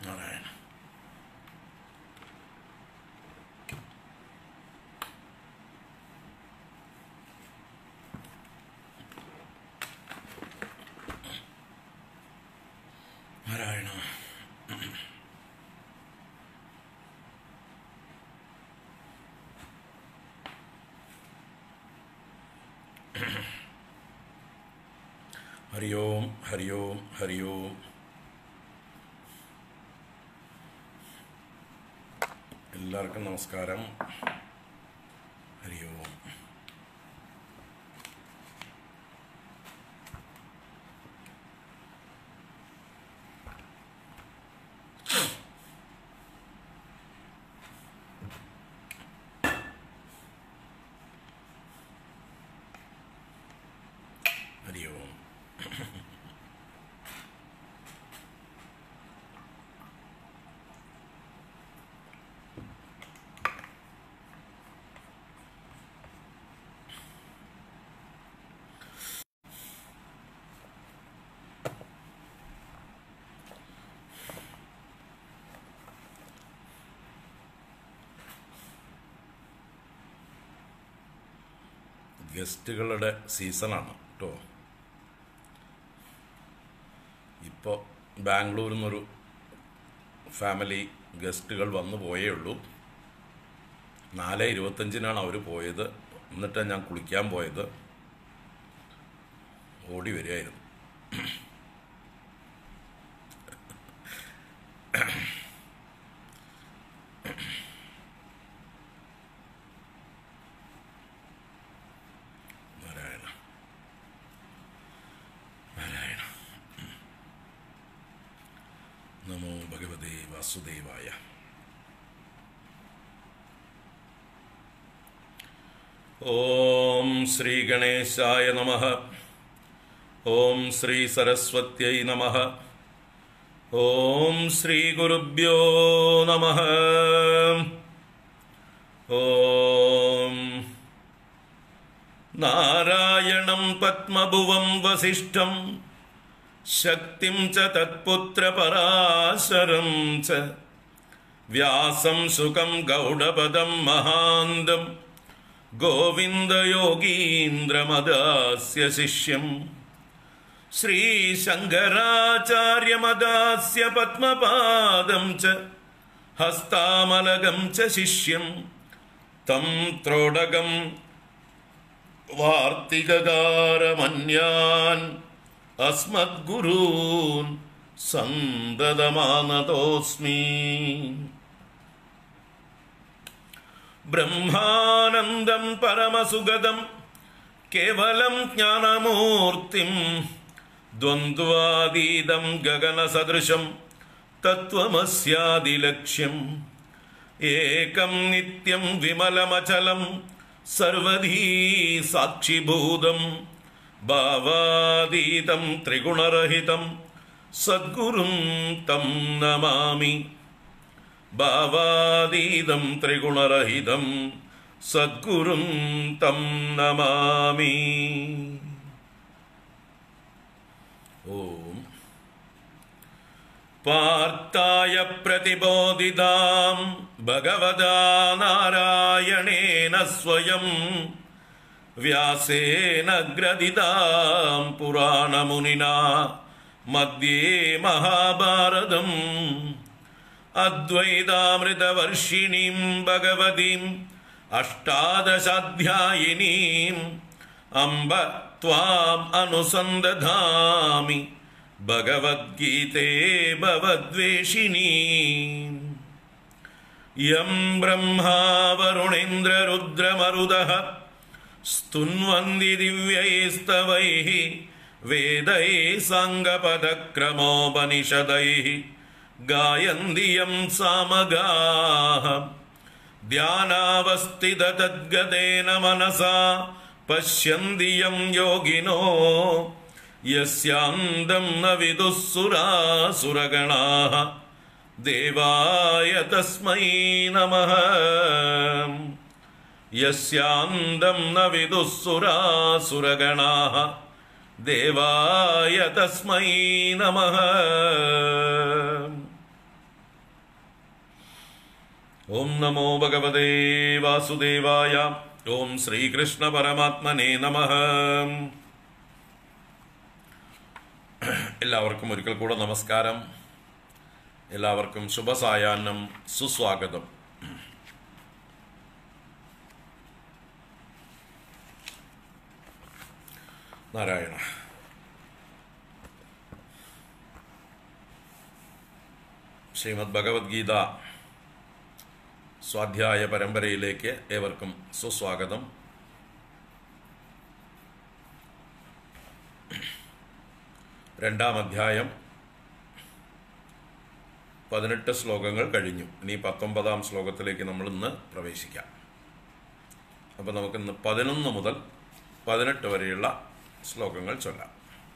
നാരായണ നാരായണ ഹരി ഓം ഹരി ഓം ഹരി ഓം എല്ലാവർക്കും നമസ്കാരം ഹരി ഓം ഹരി ഓം ഗസ്റ്റുകളുടെ സീസണാണ് കേട്ടോ ഇപ്പോൾ ബാംഗ്ലൂരിൽ നിന്നൊരു ഫാമിലി ഗസ്റ്റുകൾ വന്നു പോയേ ഉള്ളൂ നാല് ഇരുപത്തഞ്ചിനാണ് അവർ പോയത് എന്നിട്ടാണ് ഞാൻ കുളിക്കാൻ പോയത് ഓടി വരികയായിരുന്നു നാരായണ നാരായണ നമോ ഭഗവതേ വാസുദേവായ ഓം ശ്രീ ഗണേശായ നമ ഓം ശ്രീ സരസ്വത്यै നമ ഓം ശ്രീ ഗുരുഭ്യോ നമ ഓം നാരായണം പത്മഭുവം വസിഷ്ഠം ശക്തിം ച തത്പുത്രപരാശരം ച വ്യാസം സുഖം ഗൗഡപദം മഹാന്തം ഗോവിന്ദയോഗീന്ദ്രമദാസ്യ ശിഷ്യം ശ്രീശങ്കരാചാര്യമദാസ്യ പത്മപാദം ച ഹസ്താമലകം ച ശിഷ്യം തം ത്രോടകം വാർത്തികകാരമന്യാൻ അസ്മദ്ഗുരൂൻ സന്തതമാനതോസ്മി ബ്രഹ്മാനന്ദം പരമസുഗതം കേവലം ജ്ഞാനമൂർത്തിം ദ്വന്ദ്വാതീതം ഗഗനസദൃശം തത്വമസ്യാദിലക്ഷ്യം ഏകം നിത്യം വിമലമചലം സർവധീ സാക്ഷിഭൂതം ഭാവാതീതം ത്രിഗുണരഹിതം സദ്ഗുരും തം നമാമി ഭാവാതീതം ത്രിഗുണരഹിതം സദ്ഗുരും തം നമാമി ഓം പാർത്ഥായ പ്രതിബോധിതാം ഭഗവതാ നാരായണേന സ്വയം വ്യാസേന ഗ്രഥിതാം പുരാണമുനിനാ മധ്യേ മഹാഭാരതം അദ്വൈതാമൃതവർഷിണീം ഭഗവതീം അഷ്ടാദശാധ്യായിനീം അംബ ത്വാം അനുസന്ദധാമി ഭഗവദ്ഗീതേ ഭവദ്വേഷിണീ യം ബ്രഹ്മാ വരുണേന്ദ്രരുദ്രമരുതഃ स्तुन्वन्ति दिव्यैस्तवैः वेदैः साङ्गपदक्रमोपनिषदैः गायन्ति यं सामगाः ध्यानावस्थिततद्गतेन मनसा पश्यन्ति यं योगिनो यस्यान्दं न विदुः सुरासुरगणाः देवाय तस्मै नमः यस्यान्दं न विदुः सुरासुरगणाः देवाय तस्मै नमः ഓം നമോ ഭഗവതേ വാസുദേവായ ഓം ശ്രീകൃഷ്ണ പരമാത്മനേ നമ എല്ലാവർക്കും ഒരിക്കൽ കൂടെ നമസ്കാരം എല്ലാവർക്കും ശുഭസായാഹ്നം സുസ്വാഗതം നാരായണ ശ്രീമദ് ഭഗവത്ഗീത സ്വാധ്യായ പരമ്പരയിലേക്ക് ഏവർക്കും സുസ്വാഗതം രണ്ടാം അധ്യായം പതിനെട്ട് ശ്ലോകങ്ങൾ കഴിഞ്ഞു ഇനി പത്തൊമ്പതാം ശ്ലോകത്തിലേക്ക് നമ്മൾ ഇന്ന് പ്രവേശിക്കാം അപ്പോൾ നമുക്കിന്ന് പതിനൊന്ന് മുതൽ പതിനെട്ട് വരെയുള്ള ശ്ലോകങ്ങൾ ചൊല്ലാം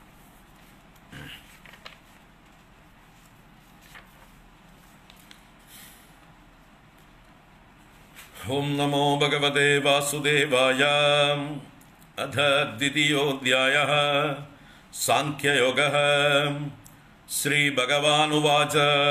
ഓം നമോ ഭഗവതേ വാസുദേവായ അധ ദ്വിതീയോധ്യായ സാഖ്യയോഗ ശ്രീഭഗവാനുവാച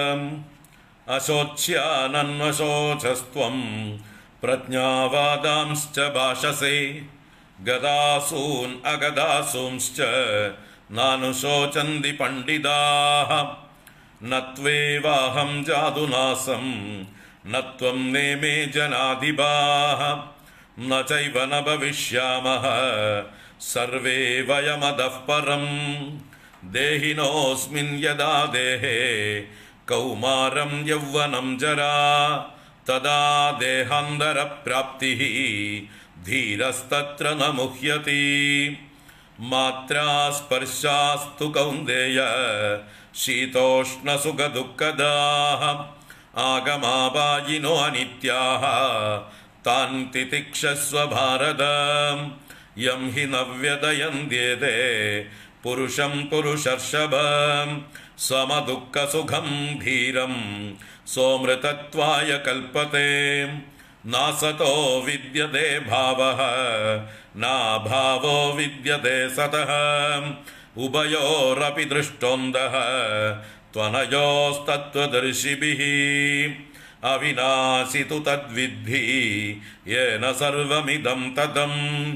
അശോച്യാനന്വശോചസ്ത്വം പ്രജ്ഞാവാദാംശ്ച ഭാഷസേ ഗദാസൂൻ അഗദാസൂംശ്ച നാനുശോചന്തി പണ്ഡിതാः നത്വേവാഹം ജാതുനാസം നത്വം നേമേ ജനാധിപാः न चैव न भविष्यामः सर्वे वयमदः परम् देहिनोऽस्मिन् यदा देहे कौमारं यौवनं जरा तदा देहान्तरप्राप्तिः धीरस्तत्र न मुह्यति मात्रा स्पर्शास्तु कौन्देय शीतोष्णसुखदुःखदाः आगमापायिनो अनित्याः तान् तितिक्षस्व भारत यं हि न व्यदयन्त्येते पुरुषं पुरुषर्षभं समदुःखसुखं धीरं सोमृतत्वाय कल्पते नासतो विद्यते भावः नाभावो विद्यते सतः उभयोरपि दृष्टोन्दः त्वनयोस्तत्त्वदर्शिभिः अविनाशि तु तद्विद्धि येन सर्वमिदं ततं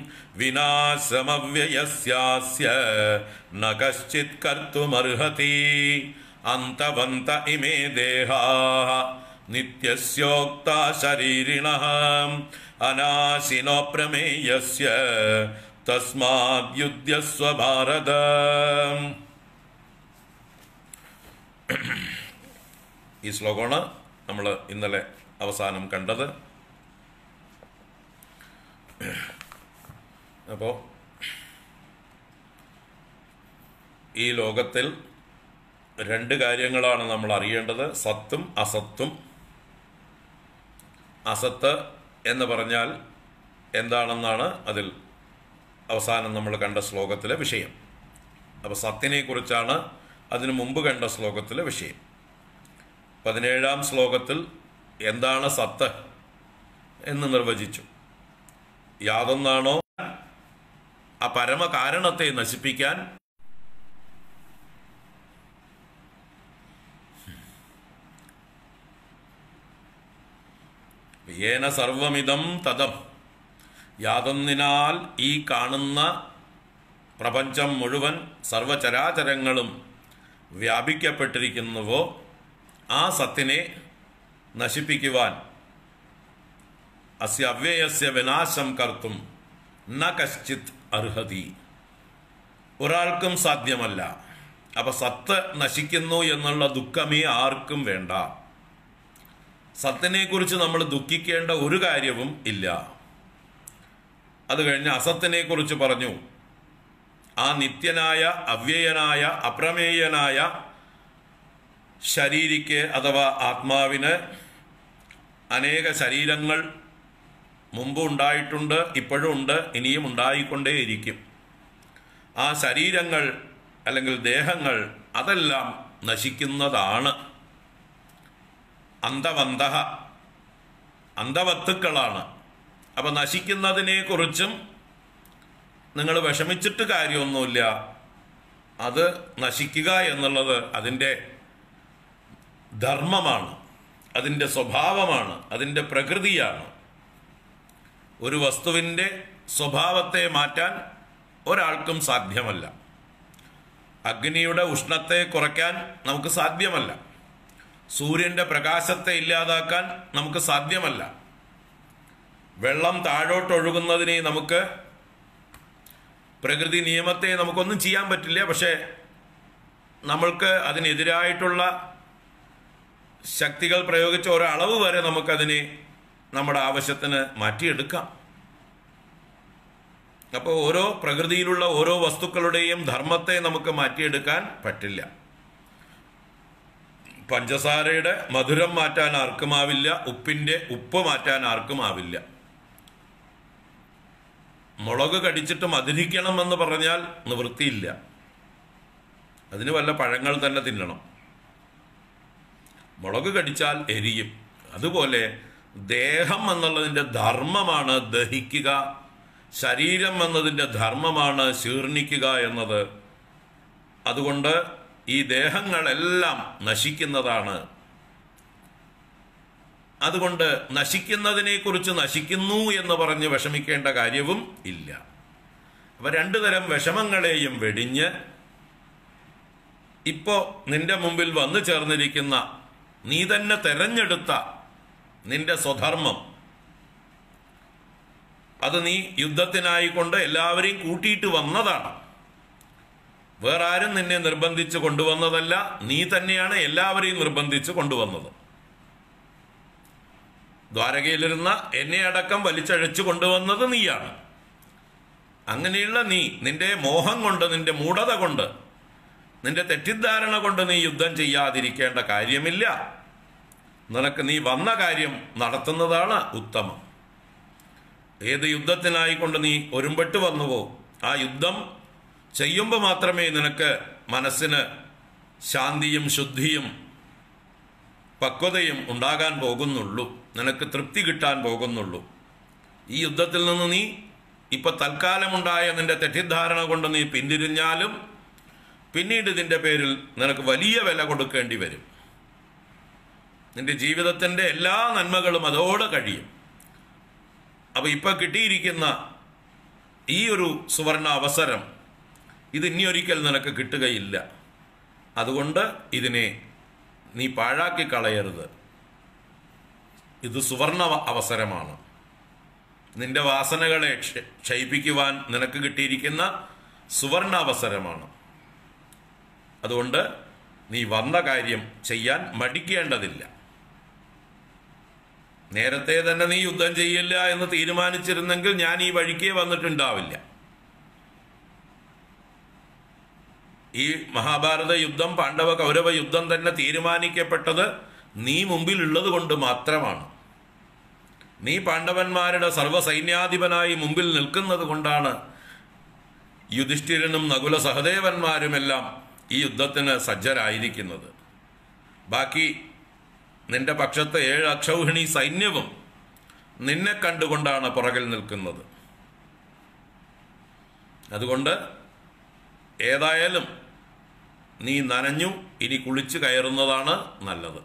विनाशमव्ययस्यास्य न कश्चित् कर्तुमर्हति अन्तवन्त इमे देहाः नित्यस्योक्ता शरीरिणः अनाशिनो प्रमेयस्य तस्माद्युध्यस्व भारत ഈ ശ്ലോകമാണ് നമ്മൾ ഇന്നലെ അവസാനം കണ്ടത് അപ്പോൾ ഈ ലോകത്തിൽ രണ്ട് കാര്യങ്ങളാണ് നമ്മൾ അറിയേണ്ടത് സത്തും അസത്തും അസത്ത് എന്ന് പറഞ്ഞാൽ എന്താണെന്നാണ് അതിൽ അവസാനം നമ്മൾ കണ്ട ശ്ലോകത്തിലെ വിഷയം അപ്പോൾ സത്തിനെ കുറിച്ചാണ് അതിനു മുമ്പ് കണ്ട ശ്ലോകത്തിലെ വിഷയം പതിനേഴാം ശ്ലോകത്തിൽ എന്താണ് സത്ത് എന്ന് നിർവചിച്ചു യാതൊന്നാണോ ആ പരമകാരണത്തെ നശിപ്പിക്കാൻ ഏന സർവമിതം തതം യാതൊന്നിനാൽ ഈ കാണുന്ന പ്രപഞ്ചം മുഴുവൻ സർവചരാചരങ്ങളും വ്യാപിക്കപ്പെട്ടിരിക്കുന്നുവോ ആ സത്തിനെ നശിപ്പിക്കുവാൻ അസ്യ അവ്യയസ്യ വിനാശം കർത്തും ന കശ്ചിത് അർഹതി ഒരാൾക്കും സാധ്യമല്ല അപ്പൊ സത്ത് നശിക്കുന്നു എന്നുള്ള ദുഃഖമേ ആർക്കും വേണ്ട സത്തിനെ കുറിച്ച് നമ്മൾ ദുഃഖിക്കേണ്ട ഒരു കാര്യവും ഇല്ല അത് കഴിഞ്ഞ് അസത്തിനെ കുറിച്ച് പറഞ്ഞു ആ നിത്യനായ അവ്യയനായ അപ്രമേയനായ ശരീരിക്ക് അഥവാ ആത്മാവിന് അനേക ശരീരങ്ങൾ മുമ്പ് ഉണ്ടായിട്ടുണ്ട് ഇപ്പോഴും ഉണ്ട് ഇനിയും ഉണ്ടായിക്കൊണ്ടേയിരിക്കും ആ ശരീരങ്ങൾ അല്ലെങ്കിൽ ദേഹങ്ങൾ അതെല്ലാം നശിക്കുന്നതാണ് അന്തവന്ത അന്തവത്തുക്കളാണ് അപ്പം നശിക്കുന്നതിനെ കുറിച്ചും നിങ്ങൾ വിഷമിച്ചിട്ട് കാര്യമൊന്നുമില്ല അത് നശിക്കുക എന്നുള്ളത് അതിൻ്റെ ധർമ്മമാണ് അതിൻ്റെ സ്വഭാവമാണ് അതിൻ്റെ പ്രകൃതിയാണ് ഒരു വസ്തുവിൻ്റെ സ്വഭാവത്തെ മാറ്റാൻ ഒരാൾക്കും സാധ്യമല്ല അഗ്നിയുടെ ഉഷ്ണത്തെ കുറയ്ക്കാൻ നമുക്ക് സാധ്യമല്ല സൂര്യന്റെ പ്രകാശത്തെ ഇല്ലാതാക്കാൻ നമുക്ക് സാധ്യമല്ല വെള്ളം താഴോട്ടൊഴുകുന്നതിനെ നമുക്ക് പ്രകൃതി നിയമത്തെ നമുക്കൊന്നും ചെയ്യാൻ പറ്റില്ല പക്ഷേ നമ്മൾക്ക് അതിനെതിരായിട്ടുള്ള ശക്തികൾ പ്രയോഗിച്ച ഒരളവ് വരെ നമുക്കതിനെ നമ്മുടെ ആവശ്യത്തിന് മാറ്റിയെടുക്കാം അപ്പോൾ ഓരോ പ്രകൃതിയിലുള്ള ഓരോ വസ്തുക്കളുടെയും ധർമ്മത്തെ നമുക്ക് മാറ്റിയെടുക്കാൻ പറ്റില്ല പഞ്ചസാരയുടെ മധുരം മാറ്റാൻ ആർക്കുമാവില്ല ഉപ്പിന്റെ ഉപ്പ് മാറ്റാൻ ആർക്കുമാവില്ല മുളക് കടിച്ചിട്ട് മധുരിക്കണമെന്ന് പറഞ്ഞാൽ നിവൃത്തിയില്ല അതിന് വല്ല പഴങ്ങൾ തന്നെ തിന്നണം മുളക് കടിച്ചാൽ എരിയും അതുപോലെ ദേഹം എന്നുള്ളതിൻ്റെ ധർമ്മമാണ് ദഹിക്കുക ശരീരം എന്നതിൻ്റെ ധർമ്മമാണ് ശീർണിക്കുക എന്നത് അതുകൊണ്ട് ഈ ദേഹങ്ങളെല്ലാം നശിക്കുന്നതാണ് അതുകൊണ്ട് നശിക്കുന്നതിനെ കുറിച്ച് നശിക്കുന്നു എന്ന് പറഞ്ഞ് വിഷമിക്കേണ്ട കാര്യവും ഇല്ല അപ്പൊ രണ്ടു തരം വിഷമങ്ങളെയും വെടിഞ്ഞ് ഇപ്പോ നിന്റെ മുമ്പിൽ വന്നു ചേർന്നിരിക്കുന്ന നീ തന്നെ തെരഞ്ഞെടുത്ത നിന്റെ സ്വധർമ്മം അത് നീ യുദ്ധത്തിനായിക്കൊണ്ട് എല്ലാവരെയും കൂട്ടിയിട്ട് വന്നതാണ് വേറെ ആരും നിന്നെ നിർബന്ധിച്ച് കൊണ്ടുവന്നതല്ല നീ തന്നെയാണ് എല്ലാവരെയും നിർബന്ധിച്ച് കൊണ്ടുവന്നത് ദ്വാരകയിലിരുന്ന എന്നെ അടക്കം വലിച്ചഴച്ചു കൊണ്ടുവന്നത് നീയാണ് അങ്ങനെയുള്ള നീ നിന്റെ മോഹം കൊണ്ട് നിന്റെ മൂഢത കൊണ്ട് നിന്റെ തെറ്റിദ്ധാരണ കൊണ്ട് നീ യുദ്ധം ചെയ്യാതിരിക്കേണ്ട കാര്യമില്ല നിനക്ക് നീ വന്ന കാര്യം നടത്തുന്നതാണ് ഉത്തമം ഏത് യുദ്ധത്തിനായിക്കൊണ്ട് നീ ഒരുമ്പെട്ട് വന്നുവോ ആ യുദ്ധം ചെയ്യുമ്പോൾ മാത്രമേ നിനക്ക് മനസ്സിന് ശാന്തിയും ശുദ്ധിയും പക്വതയും ഉണ്ടാകാൻ പോകുന്നുള്ളൂ നിനക്ക് തൃപ്തി കിട്ടാൻ പോകുന്നുള്ളൂ ഈ യുദ്ധത്തിൽ നിന്ന് നീ ഇപ്പൊ തൽക്കാലമുണ്ടായ നിന്റെ തെറ്റിദ്ധാരണ കൊണ്ട് നീ പിന്തിരിഞ്ഞാലും പിന്നീട് ഇതിന്റെ പേരിൽ നിനക്ക് വലിയ വില കൊടുക്കേണ്ടി വരും നിന്റെ ജീവിതത്തിന്റെ എല്ലാ നന്മകളും അതോടെ കഴിയും അപ്പൊ ഇപ്പൊ കിട്ടിയിരിക്കുന്ന ഈ ഒരു സുവർണ അവസരം ഇത് ഇനി ഒരിക്കൽ നിനക്ക് കിട്ടുകയില്ല അതുകൊണ്ട് ഇതിനെ നീ പാഴാക്കി കളയരുത് ഇത് സുവർണ അവസരമാണ് നിന്റെ വാസനകളെ ക്ഷ- ക്ഷയിപ്പിക്കുവാൻ നിനക്ക് കിട്ടിയിരിക്കുന്ന സുവർണ അവസരമാണ് അതുകൊണ്ട് നീ വന്ന കാര്യം ചെയ്യാൻ മടിക്കേണ്ടതില്ല നേരത്തെ തന്നെ നീ യുദ്ധം ചെയ്യില്ല എന്ന് തീരുമാനിച്ചിരുന്നെങ്കിൽ ഞാൻ ഈ വഴിക്കേ വന്നിട്ടുണ്ടാവില്ല ഈ മഹാഭാരത യുദ്ധം പാണ്ഡവ കൗരവ യുദ്ധം തന്നെ തീരുമാനിക്കപ്പെട്ടത് നീ മുമ്പിൽ ഉള്ളത് കൊണ്ട് മാത്രമാണ് നീ പാണ്ഡവന്മാരുടെ സർവ്വസൈന്യാധിപനായി മുമ്പിൽ നിൽക്കുന്നത് കൊണ്ടാണ് യുധിഷ്ഠിരനും നകുല സഹദേവന്മാരുമെല്ലാം ഈ യുദ്ധത്തിന് സജ്ജരായിരിക്കുന്നത് ബാക്കി നിന്റെ പക്ഷത്തെ ഏഴ് അക്ഷൗഹിണി സൈന്യവും നിന്നെ കണ്ടുകൊണ്ടാണ് പുറകിൽ നിൽക്കുന്നത് അതുകൊണ്ട് ഏതായാലും നീ നനഞ്ഞു ഇനി കുളിച്ചു കയറുന്നതാണ് നല്ലത്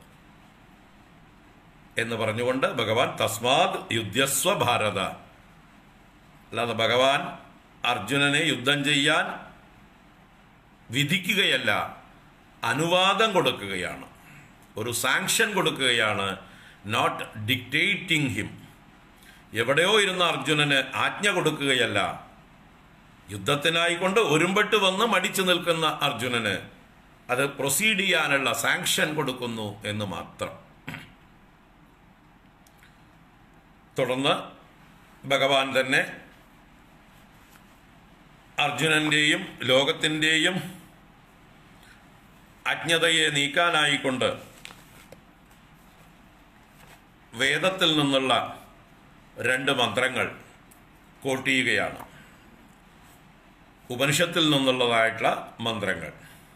എന്ന് പറഞ്ഞുകൊണ്ട് ഭഗവാൻ തസ്മാത് യുദ്ധസ്വ ഭാരത അല്ലാതെ ഭഗവാൻ അർജുനനെ യുദ്ധം ചെയ്യാൻ വിധിക്കുകയല്ല അനുവാദം കൊടുക്കുകയാണ് ഒരു സാങ്ഷൻ കൊടുക്കുകയാണ് നോട്ട് ഡിക്റ്റേറ്റിംഗ് ഹിം എവിടെയോ ഇരുന്ന അർജുനന് ആജ്ഞ കൊടുക്കുകയല്ല യുദ്ധത്തിനായിക്കൊണ്ട് ഒരുമ്പെട്ട് വന്ന് മടിച്ചു നിൽക്കുന്ന അർജുനന് അത് പ്രൊസീഡ് ചെയ്യാനുള്ള സാങ്ഷൻ കൊടുക്കുന്നു എന്ന് മാത്രം തുടർന്ന് ഭഗവാൻ തന്നെ അർജുനന്റെയും ലോകത്തിൻ്റെയും അജ്ഞതയെ നീക്കാനായിക്കൊണ്ട് വേദത്തിൽ നിന്നുള്ള രണ്ട് മന്ത്രങ്ങൾ കോട്ട് ചെയ്യുകയാണ് ഉപനിഷത്തിൽ നിന്നുള്ളതായിട്ടുള്ള മന്ത്രങ്ങൾ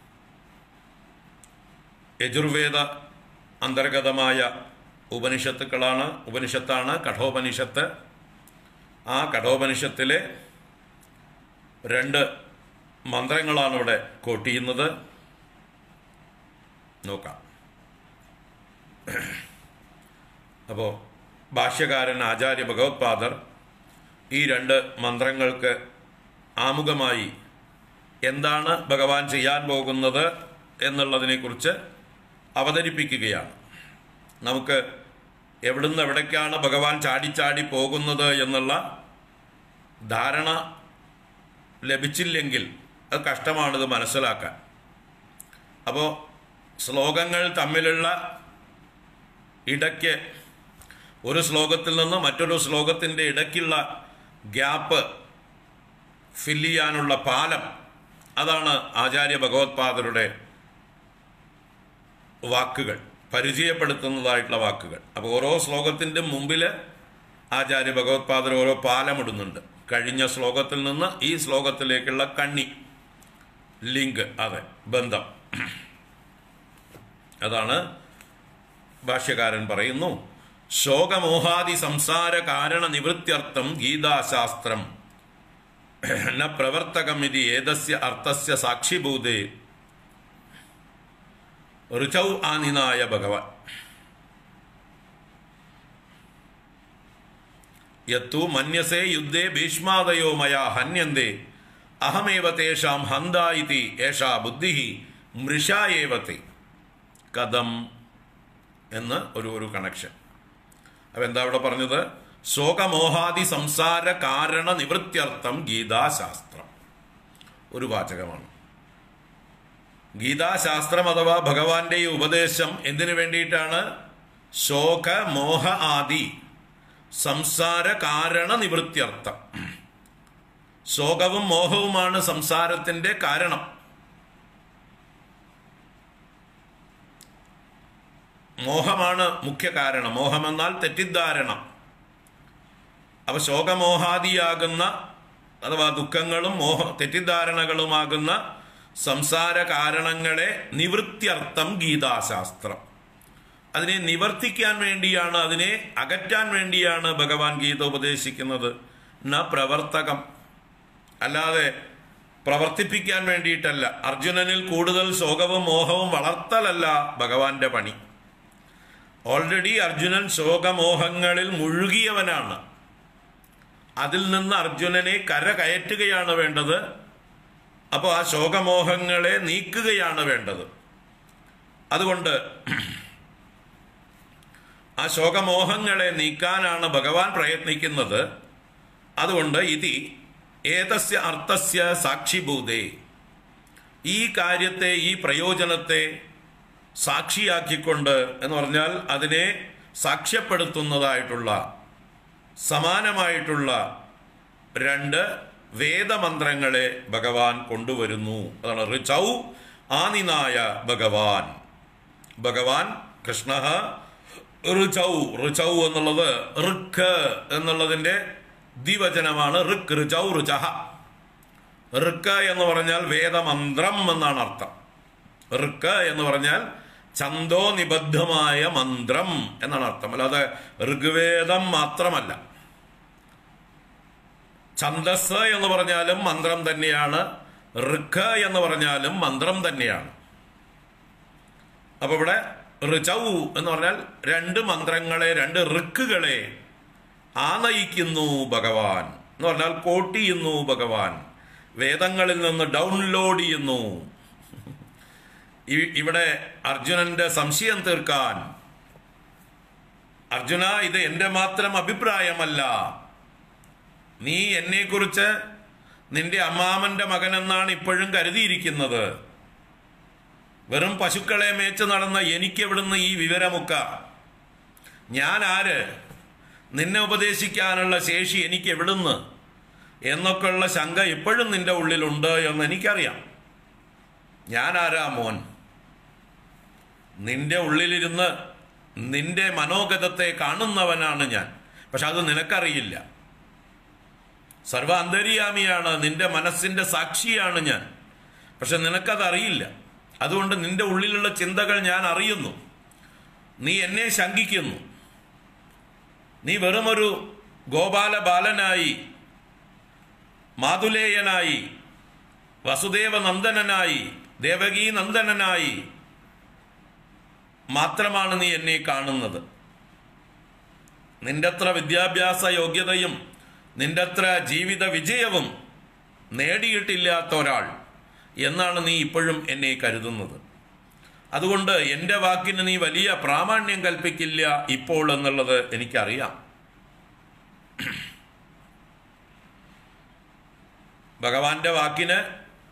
യജുർവേദ അന്തർഗതമായ ഉപനിഷത്തുക്കളാണ് ഉപനിഷത്താണ് കഠോപനിഷത്ത് ആ കഠോപനിഷത്തിലെ രണ്ട് മന്ത്രങ്ങളാണ് ഇവിടെ കോട്ട് ചെയ്യുന്നത് നോക്കാം അപ്പോൾ ഭാഷ്യകാരൻ ആചാര്യ ഭഗവത്പാദർ ഈ രണ്ട് മന്ത്രങ്ങൾക്ക് ആമുഖമായി എന്താണ് ഭഗവാൻ ചെയ്യാൻ പോകുന്നത് എന്നുള്ളതിനെക്കുറിച്ച് അവതരിപ്പിക്കുകയാണ് നമുക്ക് എവിടുന്ന് എവിടേക്കാണ് ഭഗവാൻ ചാടിച്ചാടി പോകുന്നത് എന്നുള്ള ധാരണ ലഭിച്ചില്ലെങ്കിൽ അത് കഷ്ടമാണിത് മനസ്സിലാക്കാൻ അപ്പോൾ ശ്ലോകങ്ങൾ തമ്മിലുള്ള ഇടയ്ക്ക് ഒരു ശ്ലോകത്തിൽ നിന്ന് മറ്റൊരു ശ്ലോകത്തിൻ്റെ ഇടയ്ക്കുള്ള ഗ്യാപ്പ് ഫില്ല് ചെയ്യാനുള്ള പാലം അതാണ് ആചാര്യ ഭഗവത്പാദരുടെ വാക്കുകൾ പരിചയപ്പെടുത്തുന്നതായിട്ടുള്ള വാക്കുകൾ അപ്പോൾ ഓരോ ശ്ലോകത്തിൻ്റെ മുമ്പിൽ ആചാര്യ ഭഗവത്പാദർ ഓരോ പാലമിടുന്നുണ്ട് കഴിഞ്ഞ ശ്ലോകത്തിൽ നിന്ന് ഈ ശ്ലോകത്തിലേക്കുള്ള കണ്ണി ലിങ്ക് അതെ ബന്ധം അതാണ് ഭാഷ്യകാരൻ പറയുന്നു ശോകമോഹാദി സംസാര കാരണ നിവൃത്യർത്ഥം ഗീതാശാസ്ത്രം ന പ്രവർത്തകം ഇത് ഏതസ്യ അർത്ഥസ്യ സാക്ഷിഭൂതേ ഋചൗ ആനിനായ ഭഗവാൻ യത്തു മന്യസേ യുദ്ധേ ഭീഷ്മാദയോ മയാ ഹന്യന്തേ അഹമേവ തേഷാം ഹന്ത ഇതി ഏഷാ ബുദ്ധി മൃഷായേവത്തെ കഥം എന്ന് ഒരു ഒരു കണക്ഷൻ അപ്പൊ എന്താ ഇവിടെ പറഞ്ഞത് ശോകമോഹാദി സംസാര കാരണ നിവൃത്യർത്ഥം ഗീതാശാസ്ത്രം ഒരു വാചകമാണ് ഗീതാശാസ്ത്രം അഥവാ ഭഗവാന്റെ ഈ ഉപദേശം എന്തിനു വേണ്ടിയിട്ടാണ് ശോക മോഹ ആദി സംസാര കാരണ നിവൃത്യർത്ഥം ശോകവും മോഹവുമാണ് സംസാരത്തിന്റെ കാരണം മോഹമാണ് മുഖ്യ കാരണം മോഹമെന്നാൽ തെറ്റിദ്ധാരണ അപ്പൊ ശോകമോഹാദിയാകുന്ന അഥവാ ദുഃഖങ്ങളും മോഹ തെറ്റിദ്ധാരണകളുമാകുന്ന സംസാര കാരണങ്ങളെ നിവൃത്യർത്ഥം ഗീതാശാസ്ത്രം അതിനെ നിവർത്തിക്കാൻ വേണ്ടിയാണ് അതിനെ അകറ്റാൻ വേണ്ടിയാണ് ഭഗവാൻ ഗീത ഉപദേശിക്കുന്നത് ന പ്രവർത്തകം അല്ലാതെ പ്രവർത്തിപ്പിക്കാൻ വേണ്ടിയിട്ടല്ല അർജുനനിൽ കൂടുതൽ ശോകവും മോഹവും വളർത്തലല്ല ഭഗവാന്റെ പണി ഓൾറെഡി അർജുനൻ ശോകമോഹങ്ങളിൽ മുഴുകിയവനാണ് അതിൽ നിന്ന് അർജുനനെ കരകയറ്റുകയാണ് വേണ്ടത് അപ്പോൾ ആ ശോകമോഹങ്ങളെ നീക്കുകയാണ് വേണ്ടത് അതുകൊണ്ട് ആ ശോകമോഹങ്ങളെ നീക്കാനാണ് ഭഗവാൻ പ്രയത്നിക്കുന്നത് അതുകൊണ്ട് ഇതി ഏതസ്യ അർത്ഥസ്യ സാക്ഷിഭൂതേ ഈ കാര്യത്തെ ഈ പ്രയോജനത്തെ സാക്ഷിയാക്കിക്കൊണ്ട് എന്ന് പറഞ്ഞാൽ അതിനെ സാക്ഷ്യപ്പെടുത്തുന്നതായിട്ടുള്ള സമാനമായിട്ടുള്ള രണ്ട് വേദമന്ത്രങ്ങളെ ഭഗവാൻ കൊണ്ടുവരുന്നു അതാണ് ഋചൗ ആനിനായ ഭഗവാൻ ഭഗവാൻ കൃഷ്ണ ഋചൗ ഋചൗ എന്നുള്ളത് ഋക്ക് എന്നുള്ളതിന്റെ ദ്വിവചനമാണ് ഋക്ക് ഋചൗ ഋചഹ ഋക്ക് എന്ന് പറഞ്ഞാൽ വേദമന്ത്രം എന്നാണ് അർത്ഥം ഋക്ക് എന്ന് പറഞ്ഞാൽ ഛന്തോ നിബദ്ധമായ മന്ത്രം എന്നാണ് അർത്ഥം അല്ലാതെ ഋഗ്വേദം മാത്രമല്ല ഛന്ദസ് എന്ന് പറഞ്ഞാലും മന്ത്രം തന്നെയാണ് ഋഖ് എന്ന് പറഞ്ഞാലും മന്ത്രം തന്നെയാണ് അപ്പൊ ഇവിടെ ഋചൗ എന്ന് പറഞ്ഞാൽ രണ്ട് മന്ത്രങ്ങളെ രണ്ട് ഋക്കുകളെ ആനയിക്കുന്നു ഭഗവാൻ എന്ന് പറഞ്ഞാൽ കോട്ട് ചെയ്യുന്നു ഭഗവാൻ വേദങ്ങളിൽ നിന്ന് ഡൗൺലോഡ് ചെയ്യുന്നു ഈ- ഇവിടെ അർജുനന്റെ സംശയം തീർക്കാൻ അർജുന ഇത് എന്റെ മാത്രം അഭിപ്രായമല്ല നീ എന്നെക്കുറിച്ച് നിന്റെ അമ്മാമന്റെ മകനെന്നാണ് ഇപ്പോഴും കരുതിയിരിക്കുന്നത് വെറും പശുക്കളെ മേച്ച് നടന്ന എനിക്കെവിടുന്ന് ഈ വിവരമുക്ക ഞാൻ ആര് നിന്നെ ഉപദേശിക്കാനുള്ള ശേഷി എനിക്ക് എവിടുന്ന് എന്നൊക്കെയുള്ള ശങ്ക ഇപ്പോഴും നിന്റെ ഉള്ളിലുണ്ട് എന്ന് എനിക്കറിയാം ഞാൻ ആരാ മോൻ നിന്റെ ഉള്ളിലിരുന്ന് നിന്റെ മനോഗതത്തെ കാണുന്നവനാണ് ഞാൻ പക്ഷെ അത് നിനക്കറിയില്ല സർവ അന്തര്യാമിയാണ് നിന്റെ മനസ്സിന്റെ സാക്ഷിയാണ് ഞാൻ പക്ഷെ നിനക്കതറിയില്ല അതുകൊണ്ട് നിന്റെ ഉള്ളിലുള്ള ചിന്തകൾ ഞാൻ അറിയുന്നു നീ എന്നെ ശങ്കിക്കുന്നു നീ വെറുമൊരു ഗോപാല ബാലനായി മാതുലേയനായി വസുദേവ നന്ദനനായി ദേവകീ നന്ദനനായി മാത്രമാണ് നീ എന്നെ കാണുന്നത് നിന്റെ അത്ര വിദ്യാഭ്യാസ യോഗ്യതയും നിന്റെ അത്ര ജീവിത വിജയവും നേടിയിട്ടില്ലാത്ത ഒരാൾ എന്നാണ് നീ ഇപ്പോഴും എന്നെ കരുതുന്നത് അതുകൊണ്ട് എൻ്റെ വാക്കിന് നീ വലിയ പ്രാമാണ്യം കൽപ്പിക്കില്ല ഇപ്പോൾ എന്നുള്ളത് എനിക്കറിയാം ഭഗവാന്റെ വാക്കിന്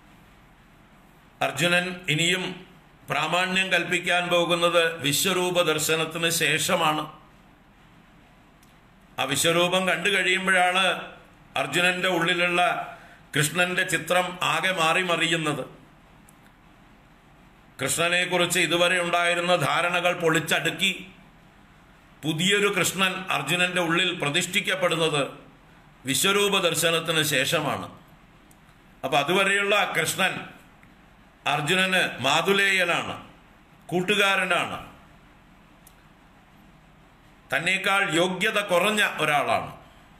അർജുനൻ ഇനിയും പ്രാമാണ്യം കൽപ്പിക്കാൻ പോകുന്നത് വിശ്വരൂപ ദർശനത്തിന് ശേഷമാണ് ആ വിശ്വരൂപം കണ്ടു കഴിയുമ്പോഴാണ് അർജുനന്റെ ഉള്ളിലുള്ള കൃഷ്ണന്റെ ചിത്രം ആകെ മാറി മറിയുന്നത് കൃഷ്ണനെ കുറിച്ച് ഇതുവരെ ഉണ്ടായിരുന്ന ധാരണകൾ പൊളിച്ചടുക്കി പുതിയൊരു കൃഷ്ണൻ അർജുനന്റെ ഉള്ളിൽ പ്രതിഷ്ഠിക്കപ്പെടുന്നത് വിശ്വരൂപ ദർശനത്തിന് ശേഷമാണ് അപ്പൊ അതുവരെയുള്ള കൃഷ്ണൻ അർജുനന് മാതുലേയനാണ് കൂട്ടുകാരനാണ് തന്നേക്കാൾ യോഗ്യത കുറഞ്ഞ ഒരാളാണ്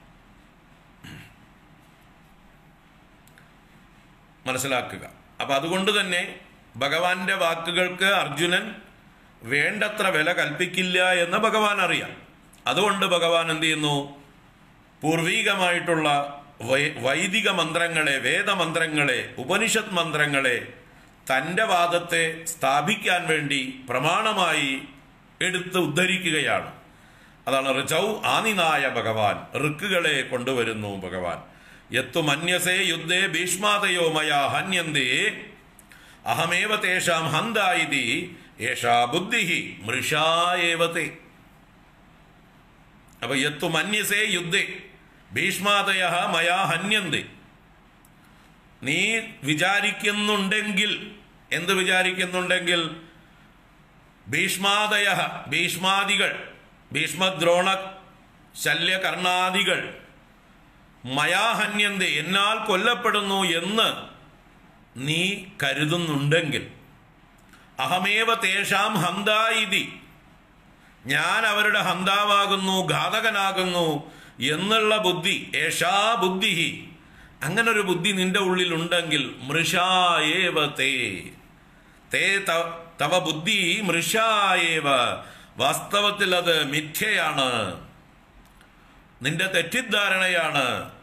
മനസ്സിലാക്കുക അപ്പൊ അതുകൊണ്ട് തന്നെ ഭഗവാന്റെ വാക്കുകൾക്ക് അർജുനൻ വേണ്ടത്ര വില കൽപ്പിക്കില്ല എന്ന് ഭഗവാൻ അറിയാം അതുകൊണ്ട് ഭഗവാൻ എന്ത് ചെയ്യുന്നു പൂർവീകമായിട്ടുള്ള വൈ- വൈദിക മന്ത്രങ്ങളെ വേദമന്ത്രങ്ങളെ ഉപനിഷത്ത് മന്ത്രങ്ങളെ തൻ്റെ വാദത്തെ സ്ഥാപിക്കാൻ വേണ്ടി പ്രമാണമായി എടുത്ത് ഉദ്ധരിക്കുകയാണ് അതാണ് ഋചൗ ആനിനായ ഭഗവാൻ ഋക്കുകളെ കൊണ്ടുവരുന്നു ഭഗവാൻ എത്തു മന്യസേ യുദ്ധേ ഭീഷ്മാതയോ മയാ ഹന്യന്തേ അഹമേവ തേഷാം ഹന്തായിതി ഏഷാ ബുദ്ധി മൃഷായേവത്തെ അപ്പൊ എത്തു മന്യസേ യുദ്ധേ ഭീഷ്മാതയ മയാ ഹന്യന്തേ നീ വിചാരിക്കുന്നുണ്ടെങ്കിൽ എന്ത് വിചാരിക്കുന്നുണ്ടെങ്കിൽ ഭീഷ്മാദയ ഭീഷ്മാദികൾ ഭീഷ്മദ്രോണ ശല്യകർണാദികൾ മയാഹന്യന്തി എന്നാൽ കൊല്ലപ്പെടുന്നു എന്ന് നീ കരുതുന്നുണ്ടെങ്കിൽ അഹമേവ തേഷാം ഹന്തായിതി ഞാൻ അവരുടെ ഹന്താവാകുന്നു ഘാതകനാകുന്നു എന്നുള്ള ബുദ്ധി ഏഷാ ബുദ്ധി അങ്ങനെ ഒരു ബുദ്ധി നിന്റെ ഉള്ളിലുണ്ടെങ്കിൽ മൃഷായേവ തേ തേ ത- തവ ബുദ്ധി മൃഷായേവ വാസ്തവത്തിൽ അത് മിഥ്യയാണ് നിന്റെ തെറ്റിദ്ധാരണയാണ്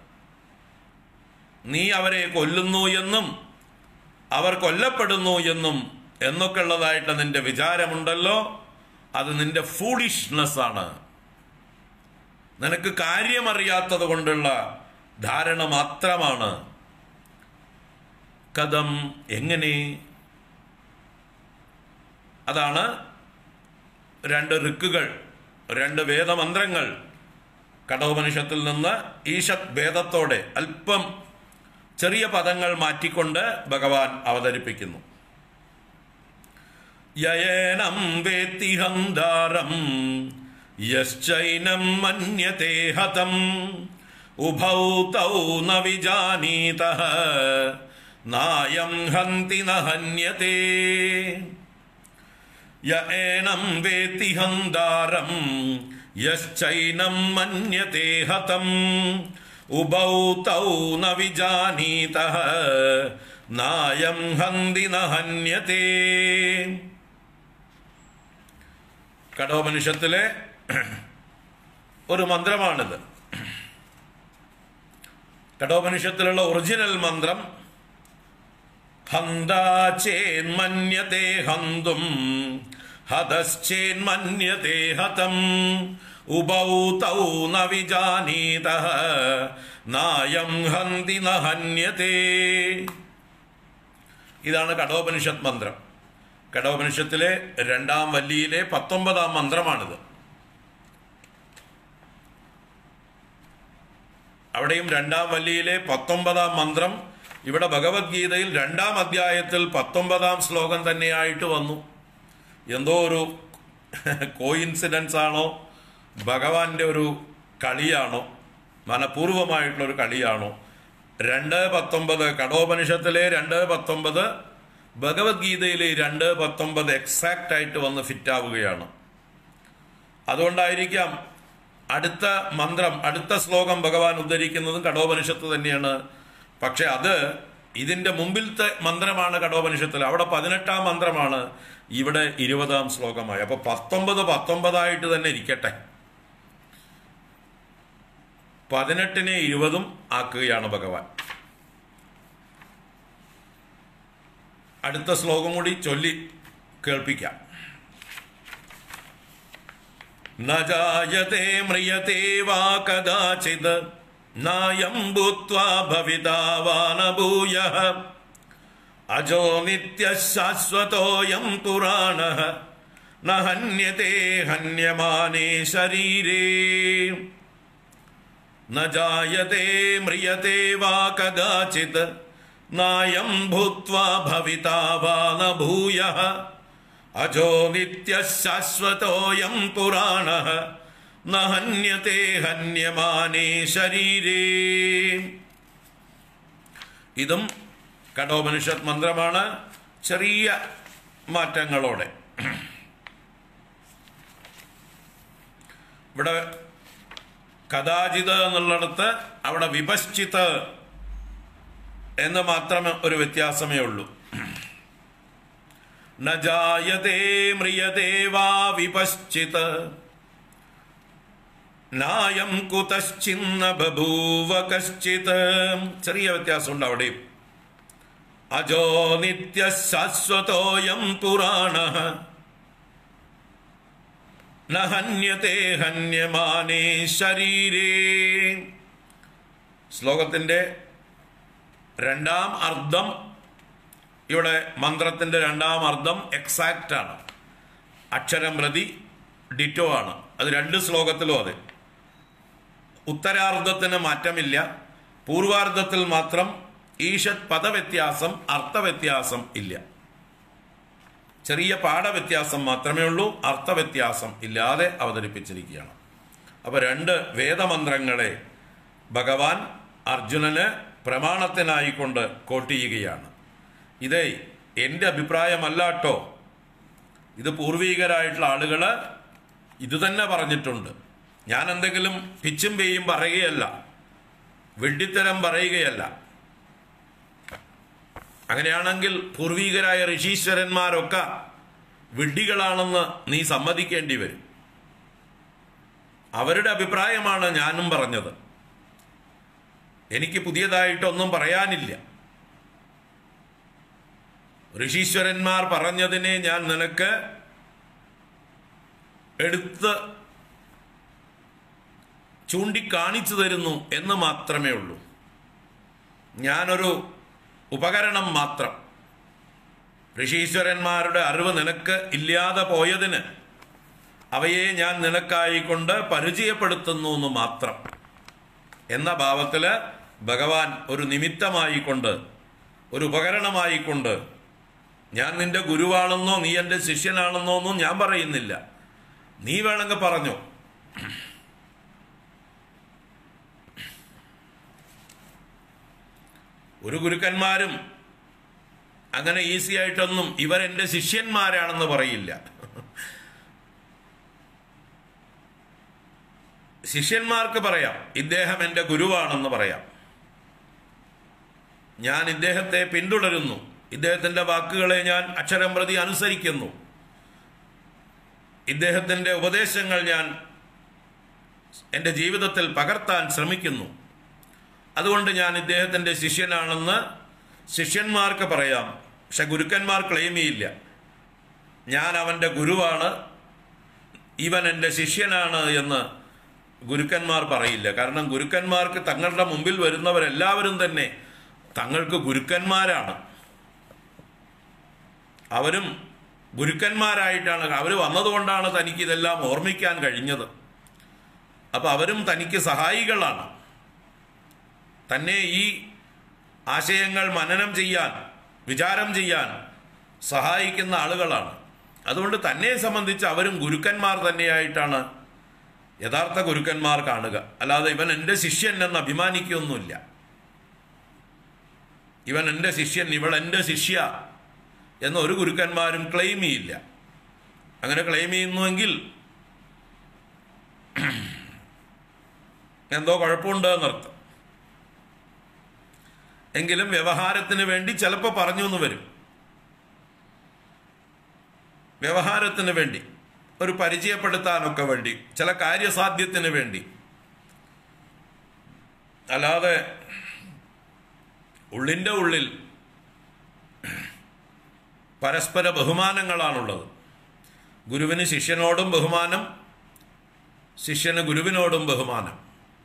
നീ അവരെ കൊല്ലുന്നു എന്നും അവർ കൊല്ലപ്പെടുന്നു എന്നും എന്നൊക്കെ ഉള്ളതായിട്ട് നിന്റെ വിചാരമുണ്ടല്ലോ അത് നിന്റെ ഫൂളിഷ്നെസ് ആണ് നിനക്ക് കാര്യമറിയാത്തത് കൊണ്ടുള്ള ധാരണ മാത്രമാണ് കഥം എങ്ങനെ അതാണ് രണ്ട് ഋക്കുകൾ രണ്ട് വേദമന്ത്രങ്ങൾ കഠോപനിഷത്തിൽ നിന്ന് ഈശത് ഭേദത്തോടെ അല്പം ചെറിയ പദങ്ങൾ മാറ്റിക്കൊണ്ട് ഭഗവാൻ അവതരിപ്പിക്കുന്നു യയേനം വേത്തി ഹന്താരം യശ്ചൈനം മന്യത്തെ ഹതം ഉഭൗ തൗ ന വിജാനീത നായം ഹന്തി ന ഹന്യത്തെ യ ഏനം വേത്തി ഹന്താരം യശ്ചൈനം മന്യത്തെ ഹതം ഉഭൗ തൗ ന വിജാനീത നായം ഹന്തി ന ഹന്യത്തെ കഠോപനിഷത്തിലെ ഒരു മന്ത്രമാണിത് കഠോപനിഷത്തിലുള്ള ഒറിജിനൽ മന്ത്രം ഹന്താചേന്മന്യത്തെ ഹന്തും ഹതശ്ചേന്മന്യത്തെ ഹതം ഉഭൗ തൗ ന വിജാനീത നായം ഹന്തി ന ഹന്യത്തെ ഇതാണ് കഠോപനിഷത്ത് മന്ത്രം കഠോപനിഷത്തിലെ രണ്ടാം വല്ലിയിലെ പത്തൊമ്പതാം മന്ത്രമാണിത് അവിടെയും രണ്ടാം വല്ലിയിലെ പത്തൊമ്പതാം മന്ത്രം ഇവിടെ ഭഗവത്ഗീതയിൽ രണ്ടാം അധ്യായത്തിൽ പത്തൊമ്പതാം ശ്ലോകം തന്നെയായിട്ട് വന്നു എന്തോ ഒരു കോയിൻസിഡൻസ് ആണോ ഭഗവാന്റെ ഒരു കളിയാണോ മനഃപൂർവമായിട്ടുള്ള ഒരു കളിയാണോ രണ്ട് പത്തൊമ്പത് കഠോപനിഷത്തിലെ രണ്ട് പത്തൊമ്പത് ഭഗവത്ഗീതയിലെ രണ്ട് പത്തൊമ്പത് എക്സാക്റ്റ് ആയിട്ട് വന്ന് ഫിറ്റ് ആവുകയാണ് അതുകൊണ്ടായിരിക്കാം അടുത്ത മന്ത്രം അടുത്ത ശ്ലോകം ഭഗവാൻ ഉദ്ധരിക്കുന്നതും കഠോപനിഷത്ത് തന്നെയാണ് പക്ഷെ അത് ഇതിന്റെ മുമ്പിലത്തെ മന്ത്രമാണ് കഠോപനിഷത്തിൽ അവിടെ പതിനെട്ടാം മന്ത്രമാണ് ഇവിടെ ഇരുപതാം ശ്ലോകമായി അപ്പൊ പത്തൊമ്പത് പത്തൊമ്പതായിട്ട് തന്നെ ഇരിക്കട്ടെ പതിനെട്ടിനെ ഇരുപതും ആക്കുകയാണ് ഭഗവാൻ അടുത്ത ശ്ലോകം കൂടി ചൊല്ലി കേൾപ്പിക്കാം न जायते म्रियते वा कदाचित् नायं भूत्वा भविता वा न भूयः अजो नित्यः शाश्वतोऽयं पुराणः न हन्यते हन्यमाने शरीरे न जायते म्रियते वा कदाचित् नायं भूत्वा भविता वा न भूयः अजो नित्यः शाश्वतोऽयं पुराणः न हन्यते हन्यमाने ശരീരേ ഇതും കഠോപനിഷത്ത് മന്ത്രമാണ് ചെറിയ മാറ്റങ്ങളോടെ ഇവിടെ കഥാചിത് എന്നുള്ളിടത്ത് അവിടെ വിപശ്ചിത്ത് എന്ന് മാത്രമേ ഒരു വ്യത്യാസമേ ഉള്ളൂ न जायते म्रियते वा विपश्चित् നായം കുതശ്ചിന്ന ബഭൂവ കശ്ചിത് ചെറിയ വ്യത്യാസമുണ്ട് അവിടെയും അജോ നിത്യ ശാശ്വതോയം പുരാണ ന ഹന്യത്തെ ഹന്യമാനേ ശരീരേ ശ്ലോകത്തിന്റെ രണ്ടാം അർത്ഥം ഇവിടെ മന്ത്രത്തിന്റെ രണ്ടാം അർത്ഥം എക്സാക്റ്റ് ആണ് അക്ഷരം പ്രതി ഡിറ്റോ ആണ് അത് രണ്ട് ശ്ലോകത്തിലും അതെ ഉത്തരാർദ്ധത്തിന് മാറ്റമില്ല പൂർവാർദ്ധത്തിൽ മാത്രം ഈഷത് പദവ്യത്യാസം അർത്ഥവ്യത്യാസം ഇല്ല ചെറിയ പാഠവ്യത്യാസം മാത്രമേ ഉള്ളൂ അർത്ഥവ്യത്യാസം ഇല്ലാതെ അവതരിപ്പിച്ചിരിക്കുകയാണ് അപ്പൊ രണ്ട് വേദമന്ത്രങ്ങളെ ഭഗവാൻ അർജുനന് പ്രമാണത്തിനായിക്കൊണ്ട് കോട്ട് ചെയ്യുകയാണ് ഇതേ എൻ്റെ അഭിപ്രായമല്ലാട്ടോ ഇത് പൂർവീകരായിട്ടുള്ള ആളുകൾ ഇത് തന്നെ പറഞ്ഞിട്ടുണ്ട് ഞാൻ എന്തെങ്കിലും പിച്ചും പേയും പറയുകയല്ല വെഡിത്തരം പറയുകയല്ല അങ്ങനെയാണെങ്കിൽ പൂർവീകരായ ഋഷീശ്വരന്മാരൊക്കെ വിഡ്ഢികളാണെന്ന് നീ സമ്മതിക്കേണ്ടി വരും അവരുടെ അഭിപ്രായമാണ് ഞാനും പറഞ്ഞത് എനിക്ക് പുതിയതായിട്ടൊന്നും പറയാനില്ല ഋഷീശ്വരന്മാർ പറഞ്ഞതിനെ ഞാൻ നിനക്ക് എടുത്ത് ചൂണ്ടിക്കാണിച്ചു തരുന്നു എന്ന് മാത്രമേ ഉള്ളൂ ഞാനൊരു ഉപകരണം മാത്രം ഋഷീശ്വരന്മാരുടെ അറിവ് നിനക്ക് ഇല്ലാതെ പോയതിന് അവയെ ഞാൻ നിനക്കായിക്കൊണ്ട് പരിചയപ്പെടുത്തുന്നു എന്ന് മാത്രം എന്ന ഭാവത്തില് ഭഗവാൻ ഒരു നിമിത്തമായിക്കൊണ്ട് ഒരു ഉപകരണമായിക്കൊണ്ട് ഞാൻ നിന്റെ ഗുരുവാണെന്നോ നീ എൻ്റെ ശിഷ്യനാണെന്നോ ഒന്നും ഞാൻ പറയുന്നില്ല നീ വേണമെങ്കിൽ പറഞ്ഞോ ഒരു ഗുരുക്കന്മാരും അങ്ങനെ ഈസി ആയിട്ടൊന്നും ഇവരെന്റെ ശിഷ്യന്മാരാണെന്ന് പറയില്ല ശിഷ്യന്മാർക്ക് പറയാം ഇദ്ദേഹം എൻ്റെ ഗുരുവാണെന്ന് പറയാം ഞാൻ ഇദ്ദേഹത്തെ പിന്തുടരുന്നു ഇദ്ദേഹത്തിന്റെ വാക്കുകളെ ഞാൻ അക്ഷരം പ്രതി അനുസരിക്കുന്നു ഇദ്ദേഹത്തിന്റെ ഉപദേശങ്ങൾ ഞാൻ എൻ്റെ ജീവിതത്തിൽ പകർത്താൻ ശ്രമിക്കുന്നു അതുകൊണ്ട് ഞാൻ ഇദ്ദേഹത്തിന്റെ ശിഷ്യനാണെന്ന് ശിഷ്യന്മാർക്ക് പറയാം പക്ഷെ ഗുരുക്കന്മാർ ക്ലെയിം ചെയ്യില്ല ഞാൻ അവന്റെ ഗുരുവാണ് ഇവൻ എൻ്റെ ശിഷ്യനാണ് എന്ന് ഗുരുക്കന്മാർ പറയില്ല കാരണം ഗുരുക്കന്മാർക്ക് തങ്ങളുടെ മുമ്പിൽ വരുന്നവരെല്ലാവരും തന്നെ തങ്ങൾക്ക് ഗുരുക്കന്മാരാണ് അവരും ഗുരുക്കന്മാരായിട്ടാണ് അവർ വന്നതുകൊണ്ടാണ് തനിക്ക് ഇതെല്ലാം ഓർമ്മിക്കാൻ കഴിഞ്ഞത് അപ്പൊ അവരും തനിക്ക് സഹായികളാണ് തന്നെ ഈ ആശയങ്ങൾ മനനം ചെയ്യാൻ വിചാരം ചെയ്യാൻ സഹായിക്കുന്ന ആളുകളാണ് അതുകൊണ്ട് തന്നെ സംബന്ധിച്ച് അവരും ഗുരുക്കന്മാർ തന്നെയായിട്ടാണ് യഥാർത്ഥ ഗുരുക്കന്മാർ കാണുക അല്ലാതെ ഇവൻ എൻ്റെ ശിഷ്യൻ എന്ന് അഭിമാനിക്കൊന്നുമില്ല ഇവൻ എൻ്റെ ശിഷ്യൻ ഇവൾ എൻ്റെ ശിഷ്യ എന്ന് ഒരു ഗുരുക്കന്മാരും ക്ലെയിം ചെയ്യില്ല അങ്ങനെ ക്ലെയിം ചെയ്യുന്നുവെങ്കിൽ എന്തോ കുഴപ്പമുണ്ട് എന്നർത്ഥം എങ്കിലും വ്യവഹാരത്തിന് വേണ്ടി ചിലപ്പോൾ പറഞ്ഞു എന്ന് വരും വ്യവഹാരത്തിന് വേണ്ടി ഒരു പരിചയപ്പെടുത്താനൊക്കെ വേണ്ടി ചില കാര്യസാധ്യത്തിന് വേണ്ടി അല്ലാതെ ഉള്ളിൻ്റെ ഉള്ളിൽ പരസ്പര ബഹുമാനങ്ങളാണുള്ളത് ഗുരുവിന് ശിഷ്യനോടും ബഹുമാനം ശിഷ്യന് ഗുരുവിനോടും ബഹുമാനം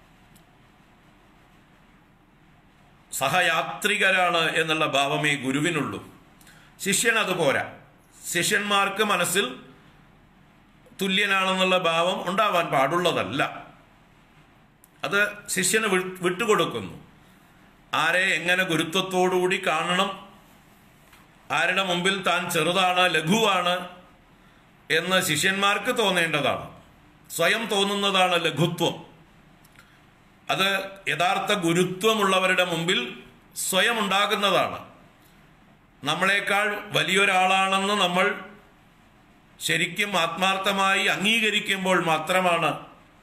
സഹയാത്രികരാണ് എന്നുള്ള ഭാവമേ ഗുരുവിനുള്ളൂ ശിഷ്യൻ അത് പോരാ ശിഷ്യന്മാർക്ക് മനസ്സിൽ തുല്യനാണെന്നുള്ള ഭാവം ഉണ്ടാവാൻ പാടുള്ളതല്ല അത് ശിഷ്യന് വി- വിട്ടുകൊടുക്കുന്നു ആരെ എങ്ങനെ ഗുരുത്വത്തോടുകൂടി കാണണം ആരുടെ മുമ്പിൽ താൻ ചെറുതാണ് ലഘുവാണ് എന്ന് ശിഷ്യന്മാർക്ക് തോന്നേണ്ടതാണ് സ്വയം തോന്നുന്നതാണ് ലഘുത്വം അത് യഥാർത്ഥ ഗുരുത്വമുള്ളവരുടെ മുമ്പിൽ സ്വയം ഉണ്ടാകുന്നതാണ് നമ്മളെക്കാൾ വലിയൊരാളാണെന്ന് നമ്മൾ ശരിക്കും ആത്മാർത്ഥമായി അംഗീകരിക്കുമ്പോൾ മാത്രമാണ്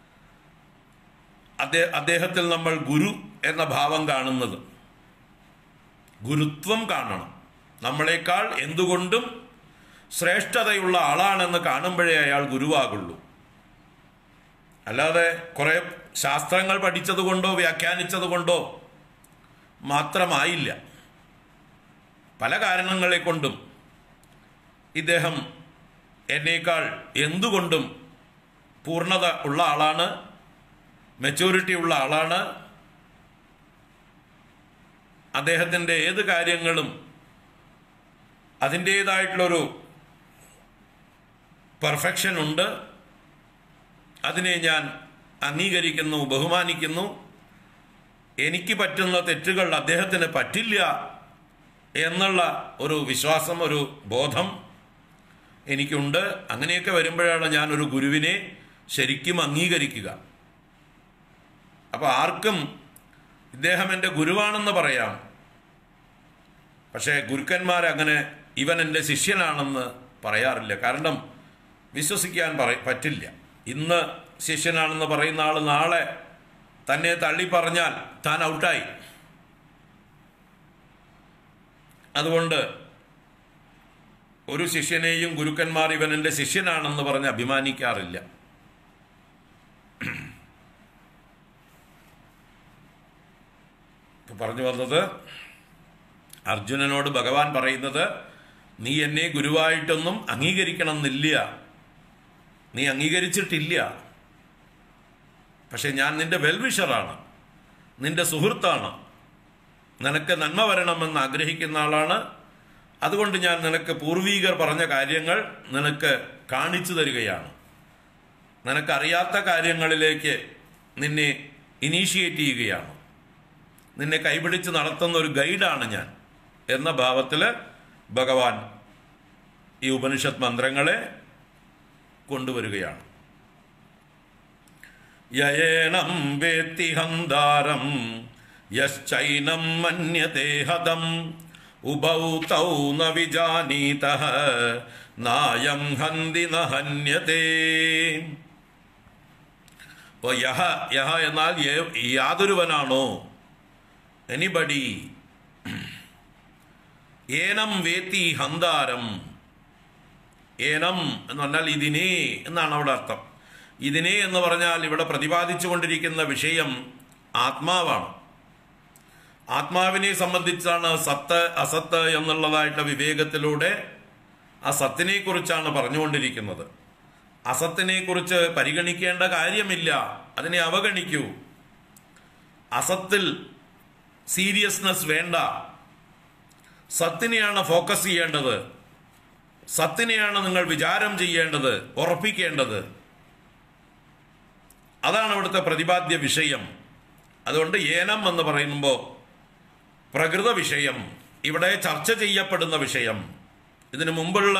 അദ്ദേഹ അദ്ദേഹത്തിൽ നമ്മൾ ഗുരു എന്ന ഭാവം കാണുന്നത് ഗുരുത്വം കാണണം നമ്മളെക്കാൾ എന്തുകൊണ്ടും ശ്രേഷ്ഠതയുള്ള ആളാണെന്ന് കാണുമ്പോഴേ അയാൾ ഗുരുവാകുള്ളൂ അല്ലാതെ കുറെ ശാസ്ത്രങ്ങൾ പഠിച്ചതുകൊണ്ടോ വ്യാഖ്യാനിച്ചതുകൊണ്ടോ മാത്രമായില്ല പല കാരണങ്ങളെ കൊണ്ടും ഇദ്ദേഹം എന്നേക്കാൾ എന്തുകൊണ്ടും പൂർണ്ണത ഉള്ള ആളാണ് മെച്ചൂരിറ്റി ഉള്ള ആളാണ് അദ്ദേഹത്തിൻ്റെ ഏത് കാര്യങ്ങളും അതിൻ്റേതായിട്ടുള്ളൊരു പെർഫെക്ഷൻ ഉണ്ട് അതിനെ ഞാൻ അംഗീകരിക്കുന്നു ബഹുമാനിക്കുന്നു എനിക്ക് പറ്റുന്ന തെറ്റുകൾ അദ്ദേഹത്തിന് പറ്റില്ല എന്നുള്ള ഒരു വിശ്വാസം ഒരു ബോധം എനിക്കുണ്ട് അങ്ങനെയൊക്കെ വരുമ്പോഴാണ് ഞാൻ ഒരു ഗുരുവിനെ ശരിക്കും അംഗീകരിക്കുക അപ്പോൾ ആർക്കും ഇദ്ദേഹം എൻ്റെ ഗുരുവാണെന്ന് പറയാം പക്ഷേ ഗുരുക്കന്മാർ അങ്ങനെ ഇവൻ എൻ്റെ ശിഷ്യനാണെന്ന് പറയാറില്ല കാരണം വിശ്വസിക്കാൻ പറ പറ്റില്ല ഇന്ന് ശിഷ്യനാണെന്ന് പറയുന്ന ആൾ നാളെ തന്നെ തള്ളി പറഞ്ഞാൽ താൻ ഔട്ടായി അതുകൊണ്ട് ഒരു ശിഷ്യനെയും ഗുരുക്കന്മാർ ഇവൻ എൻ്റെ ശിഷ്യനാണെന്ന് പറഞ്ഞ് അഭിമാനിക്കാറില്ല ഇപ്പൊ പറഞ്ഞു വന്നത് അർജുനനോട് ഭഗവാൻ പറയുന്നത് നീ എന്നെ ഗുരുവായിട്ടൊന്നും അംഗീകരിക്കണം എന്നില്ല നീ അംഗീകരിച്ചിട്ടില്ല പക്ഷെ ഞാൻ നിന്റെ വെൽവിഷറാണ് നിന്റെ സുഹൃത്താണ് നിനക്ക് നന്മ വരണമെന്ന് ആഗ്രഹിക്കുന്ന ആളാണ് അതുകൊണ്ട് ഞാൻ നിനക്ക് പൂർവീകർ പറഞ്ഞ കാര്യങ്ങൾ നിനക്ക് കാണിച്ചു തരികയാണ് നിനക്കറിയാത്ത കാര്യങ്ങളിലേക്ക് നിന്നെ ഇനീഷ്യേറ്റ് ചെയ്യുകയാണ് നിന്നെ കൈപിടിച്ച് നടത്തുന്ന ഒരു ഗൈഡാണ് ഞാൻ എന്ന ഭാവത്തിൽ ഭഗവാൻ ഈ ഉപനിഷത്ത് മന്ത്രങ്ങളെ കൊണ്ടുവരികയാണ് യയേണം വേത്തി ഹന്താരം യശ്ചൈനം മന്യത്തെ ഹതം ഉഭൗ തൗ ന വിജാനീത നായം ഹന്തി ന ഹന്യത്തെ അപ്പോൾ യഹ യഹ എന്നാൽ ഏ- യാതൊരുവനാണോ എനിബഡി ഏനം വേത്തി ഹന്താരം ഏനം എന്ന് പറഞ്ഞാൽ ഇതിനെ എന്നാണ് അവിടെ അർത്ഥം ഇതിനെ എന്ന് പറഞ്ഞാൽ ഇവിടെ പ്രതിപാദിച്ചു കൊണ്ടിരിക്കുന്ന വിഷയം ആത്മാവാണ് ആത്മാവിനെ സംബന്ധിച്ചാണ് സത്ത് അസത്ത് എന്നുള്ളതായിട്ടുള്ള വിവേകത്തിലൂടെ ആ സത്തിനെ കുറിച്ചാണ് പറഞ്ഞുകൊണ്ടിരിക്കുന്നത് അസത്തിനെ കുറിച്ച് പരിഗണിക്കേണ്ട കാര്യമില്ല അതിനെ അവഗണിക്കൂ അസത്തിൽ സീരിയസ്നെസ് വേണ്ട സത്തിനെയാണ് ഫോക്കസ് ചെയ്യേണ്ടത് സത്തിനെയാണ് നിങ്ങൾ വിചാരം ചെയ്യേണ്ടത് ഉറപ്പിക്കേണ്ടത് അതാണ് ഇവിടുത്തെ പ്രതിപാദ്യ വിഷയം അതുകൊണ്ട് ഏനം എന്ന് പറയുമ്പോൾ പ്രകൃത വിഷയം ഇവിടെ ചർച്ച ചെയ്യപ്പെടുന്ന വിഷയം ഇതിനു മുമ്പുള്ള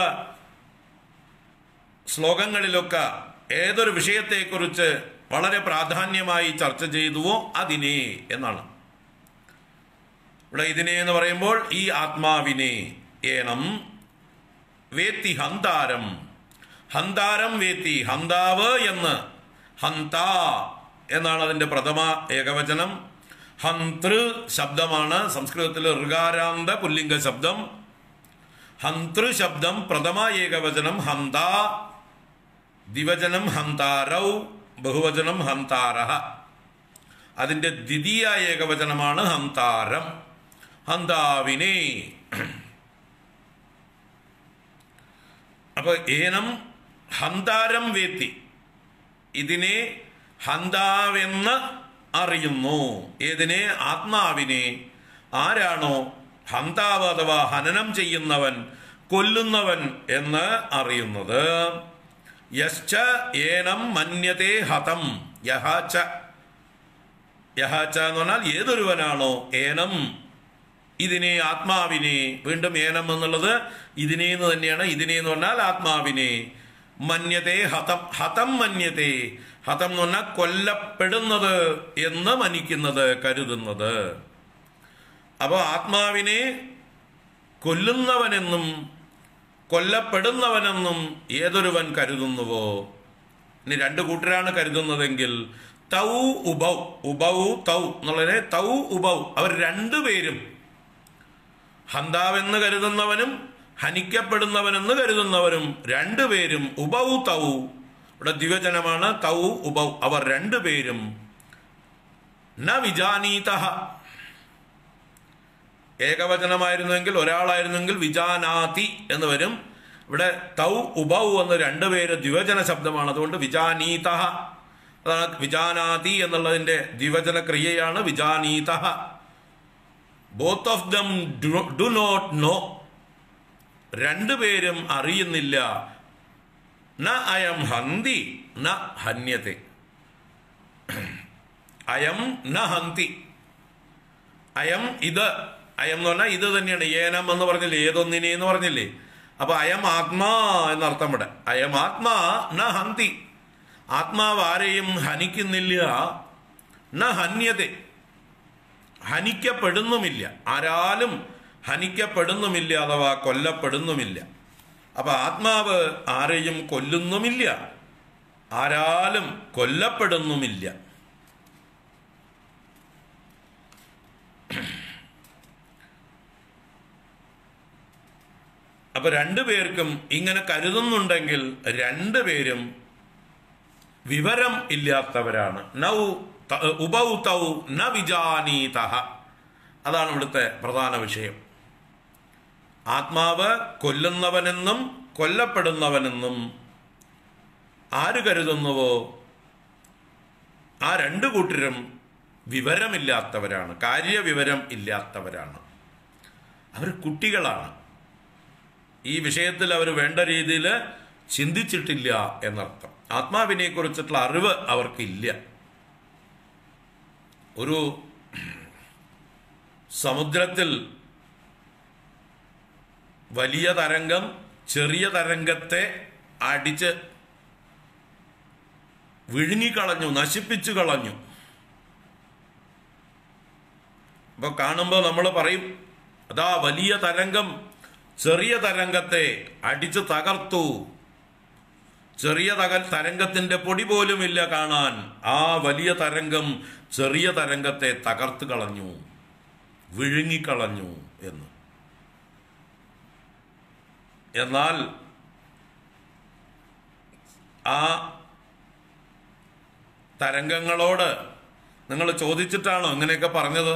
ശ്ലോകങ്ങളിലൊക്കെ ഏതൊരു വിഷയത്തെക്കുറിച്ച് വളരെ പ്രാധാന്യമായി ചർച്ച ചെയ്തുവോ അതിനെ എന്നാണ് ഇവിടെ ഇതിനെ എന്ന് പറയുമ്പോൾ ഈ ആത്മാവിനെ ഏനം വേത്തി ഹന്താരം ഹന്താരം വേത്തി ഹന്താവ് എന്ന് ഹന്ത എന്നാണ് അതിൻ്റെ പ്രഥമ ഏകവചനം ഹന്തൃ ശബ്ദമാണ് സംസ്കൃതത്തിൽ ഋകാരാന്ത പുല്ലിംഗ ശബ്ദം ഹന്തൃ ശബ്ദം പ്രഥമ ഏകവചനം ഹന്ത ദിവചനം ഹന്താരൗ ബഹുവചനം ഹന്താര അതിന്റെ ദ്വിതീയ ഏകവചനമാണ് ഹന്താരം ഹന്താവിനെ അപ്പൊ ഏനം ഹന്താരം വേത്തി ഇതിനെ ഹന്താവെന്ന് അറിയുന്നു ഏതിനെ ആത്മാവിനെ ആരാണോ ഹന്താവ് അഥവാ ഹനനം ചെയ്യുന്നവൻ കൊല്ലുന്നവൻ എന്ന് അറിയുന്നത് യശ്ച ഏനം മന്യതേ ഹതം യഹാച്ച യഹാച്ച എന്ന് പറഞ്ഞാൽ ഏതൊരുവനാണോ ഏനം ഇതിനെ ആത്മാവിനെ വീണ്ടും ഏനം എന്നുള്ളത് ഇതിനെ എന്ന് തന്നെയാണ് ഇതിനെ എന്ന് പറഞ്ഞാൽ ആത്മാവിനെ മന്യതേ ഹതം ഹതം മന്യതേ ഹതം എന്ന് പറഞ്ഞാൽ കൊല്ലപ്പെടുന്നത് എന്ന് മനിക്കുന്നത് കരുതുന്നത് അപ്പോൾ ആത്മാവിനെ കൊല്ലുന്നവനെന്നും കൊല്ലപ്പെടുന്നവനെന്നും ഏതൊരുവൻ കരുതുന്നുവോ ഇനി രണ്ട് കൂട്ടരാണ് കരുതുന്നതെങ്കിൽ തൗ ഉബൗ ഉബൗ തൗ എന്നുള്ളതിനെ തൗ ഉബൗ അവർ രണ്ടുപേരും ഹന്താവെന്ന് കരുതുന്നവനും ഹനിക്കപ്പെടുന്നവനെന്ന് കരുതുന്നവരും രണ്ടുപേരും ഉബൗ തൗ ഇവിടെ ദ്വിവചനമാണ് തൗ ഉബൗ അവർ രണ്ടുപേരും ന വിജാനീത ഏകവചനമായിരുന്നെങ്കിൽ ഒരാളായിരുന്നെങ്കിൽ വിജാനാതി എന്ന് വരും ഇവിടെ തൗ ഉബൗ എന്ന് രണ്ടുപേര് ദ്വിവചന ശബ്ദമാണ് അതുകൊണ്ട് വിജാനീത അതാണ് വിജാനാതി എന്നുള്ളതിന്റെ ദ്വിവചന ക്രിയയാണ് വിജാനീത both of them do not know രണ്ടുപേരും അറിയുന്നില്ല ന അയം ഹന്തി ന ഹന്യത്തെ അയം ന ഹന്തി അയം ഇത് അയം എന്ന് പറഞ്ഞാൽ ഇത് തന്നെയാണ് ഏനം എന്ന് പറഞ്ഞില്ലേ ഏതൊന്നിനെ എന്ന് പറഞ്ഞില്ലേ അപ്പൊ അയം ആത്മാ എന്നർത്ഥം ഇവിടെ അയം ആത്മാ ന ഹന്തി ആത്മാവ് ആരെയും ഹനിക്കുന്നില്ല ന ഹന്യതെ ഹനിക്കപ്പെടുന്നുമില്ല ആരാലും ഹനിക്കപ്പെടുന്നുമില്ല അഥവാ കൊല്ലപ്പെടുന്നുമില്ല അപ്പൊ ആത്മാവ് ആരെയും കൊല്ലുന്നുമില്ല ആരാലും കൊല്ലപ്പെടുന്നുമില്ല അപ്പൊ രണ്ടുപേർക്കും ഇങ്ങനെ കരുതുന്നുണ്ടെങ്കിൽ രണ്ടുപേരും വിവരം ഇല്ലാത്തവരാണ് നൗ ത- ഉബൗ തൗ ന വിജാനീത അതാണ് ഇവിടുത്തെ പ്രധാന വിഷയം ആത്മാവ് കൊല്ലുന്നവനെന്നും കൊല്ലപ്പെടുന്നവനെന്നും ആര് കരുതുന്നുവോ ആ രണ്ടു കൂട്ടരും വിവരമില്ലാത്തവരാണ് കാര്യവിവരം ഇല്ലാത്തവരാണ് അവർ കുട്ടികളാണ് ഈ വിഷയത്തിൽ അവർ വേണ്ട രീതിയിൽ ചിന്തിച്ചിട്ടില്ല എന്നർത്ഥം ആത്മാവിനെ കുറിച്ചിട്ടുള്ള അറിവ് അവർക്കില്ല ഒരു സമുദ്രത്തിൽ വലിയ തരംഗം ചെറിയ തരംഗത്തെ അടിച്ച് വിഴുങ്ങിക്കളഞ്ഞു നശിപ്പിച്ചു കളഞ്ഞു അപ്പൊ കാണുമ്പോൾ നമ്മൾ പറയും അതാ വലിയ തരംഗം ചെറിയ തരംഗത്തെ അടിച്ചു തകർത്തു ചെറിയ തകൽ തരംഗത്തിന്റെ പൊടി പോലുമില്ല കാണാൻ ആ വലിയ തരംഗം ചെറിയ തരംഗത്തെ തകർത്ത് കളഞ്ഞു വിഴുങ്ങിക്കളഞ്ഞു എന്ന് എന്നാൽ ആ തരംഗങ്ങളോട് നിങ്ങൾ ചോദിച്ചിട്ടാണോ ഇങ്ങനെയൊക്കെ പറഞ്ഞത്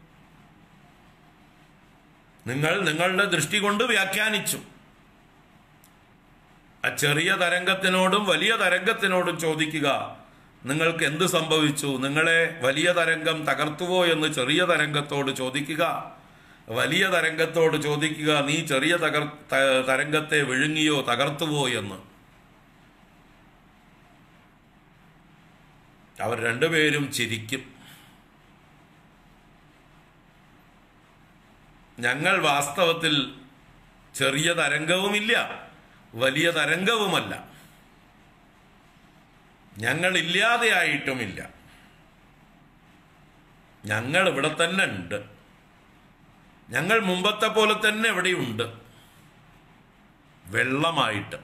നിങ്ങൾ നിങ്ങളുടെ ദൃഷ്ടി കൊണ്ട് വ്യാഖ്യാനിച്ചു ആ ചെറിയ തരംഗത്തിനോടും വലിയ തരംഗത്തിനോടും ചോദിക്കുക നിങ്ങൾക്ക് എന്ത് സംഭവിച്ചു നിങ്ങളെ വലിയ തരംഗം തകർത്തുവോ എന്ന് ചെറിയ തരംഗത്തോട് ചോദിക്കുക വലിയ തരംഗത്തോട് ചോദിക്കുക നീ ചെറിയ തകർ ത- തരംഗത്തെ വിഴുങ്ങിയോ തകർത്തുവോ എന്ന് അവർ രണ്ടുപേരും ചിരിക്കും ഞങ്ങൾ വാസ്തവത്തിൽ ചെറിയ തരംഗവുമില്ല വലിയ തരംഗവുമല്ല ഞങ്ങൾ ഇല്ലാതെയായിട്ടുമില്ല ഞങ്ങൾ ഇവിടെ തന്നെ ഉണ്ട് ഞങ്ങൾ മുമ്പത്തെ പോലെ തന്നെ ഇവിടെയുണ്ട് വെള്ളമായിട്ട്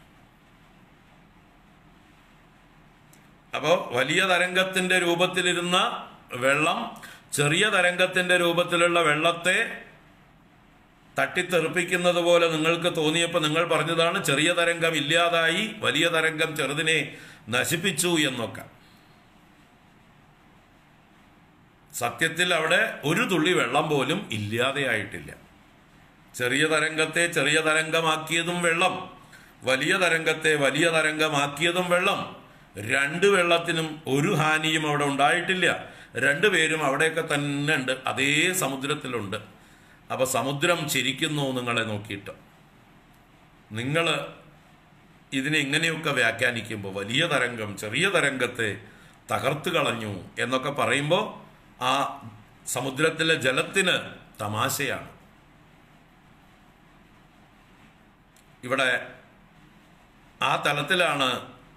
അപ്പോൾ വലിയ തരംഗത്തിന്റെ രൂപത്തിലിരുന്ന വെള്ളം ചെറിയ തരംഗത്തിന്റെ രൂപത്തിലുള്ള വെള്ളത്തെ തട്ടിത്തെറിപ്പിക്കുന്നത് പോലെ നിങ്ങൾക്ക് തോന്നിയപ്പോൾ നിങ്ങൾ പറഞ്ഞതാണ് ചെറിയ തരംഗം ഇല്ലാതായി വലിയ തരംഗം ചെറുതിനെ നശിപ്പിച്ചു എന്നൊക്കെ സത്യത്തിൽ അവിടെ ഒരു തുള്ളി വെള്ളം പോലും ഇല്ലാതെയായിട്ടില്ല ചെറിയ തരംഗത്തെ ചെറിയ തരംഗമാക്കിയതും വെള്ളം വലിയ തരംഗത്തെ വലിയ തരംഗമാക്കിയതും വെള്ളം രണ്ട് വെള്ളത്തിനും ഒരു ഹാനിയും അവിടെ ഉണ്ടായിട്ടില്ല രണ്ടുപേരും അവിടെയൊക്കെ തന്നെ ഉണ്ട് അതേ സമുദ്രത്തിലുണ്ട് അപ്പൊ സമുദ്രം ചിരിക്കുന്നു നിങ്ങളെ നോക്കിയിട്ട് നിങ്ങൾ ഇതിനെ ഇങ്ങനെയൊക്കെ വ്യാഖ്യാനിക്കുമ്പോൾ വലിയ തരംഗം ചെറിയ തരംഗത്തെ തകർത്ത് കളഞ്ഞു എന്നൊക്കെ പറയുമ്പോൾ ആ സമുദ്രത്തിലെ ജലത്തിന് തമാശയാണ് ഇവിടെ ആ തലത്തിലാണ്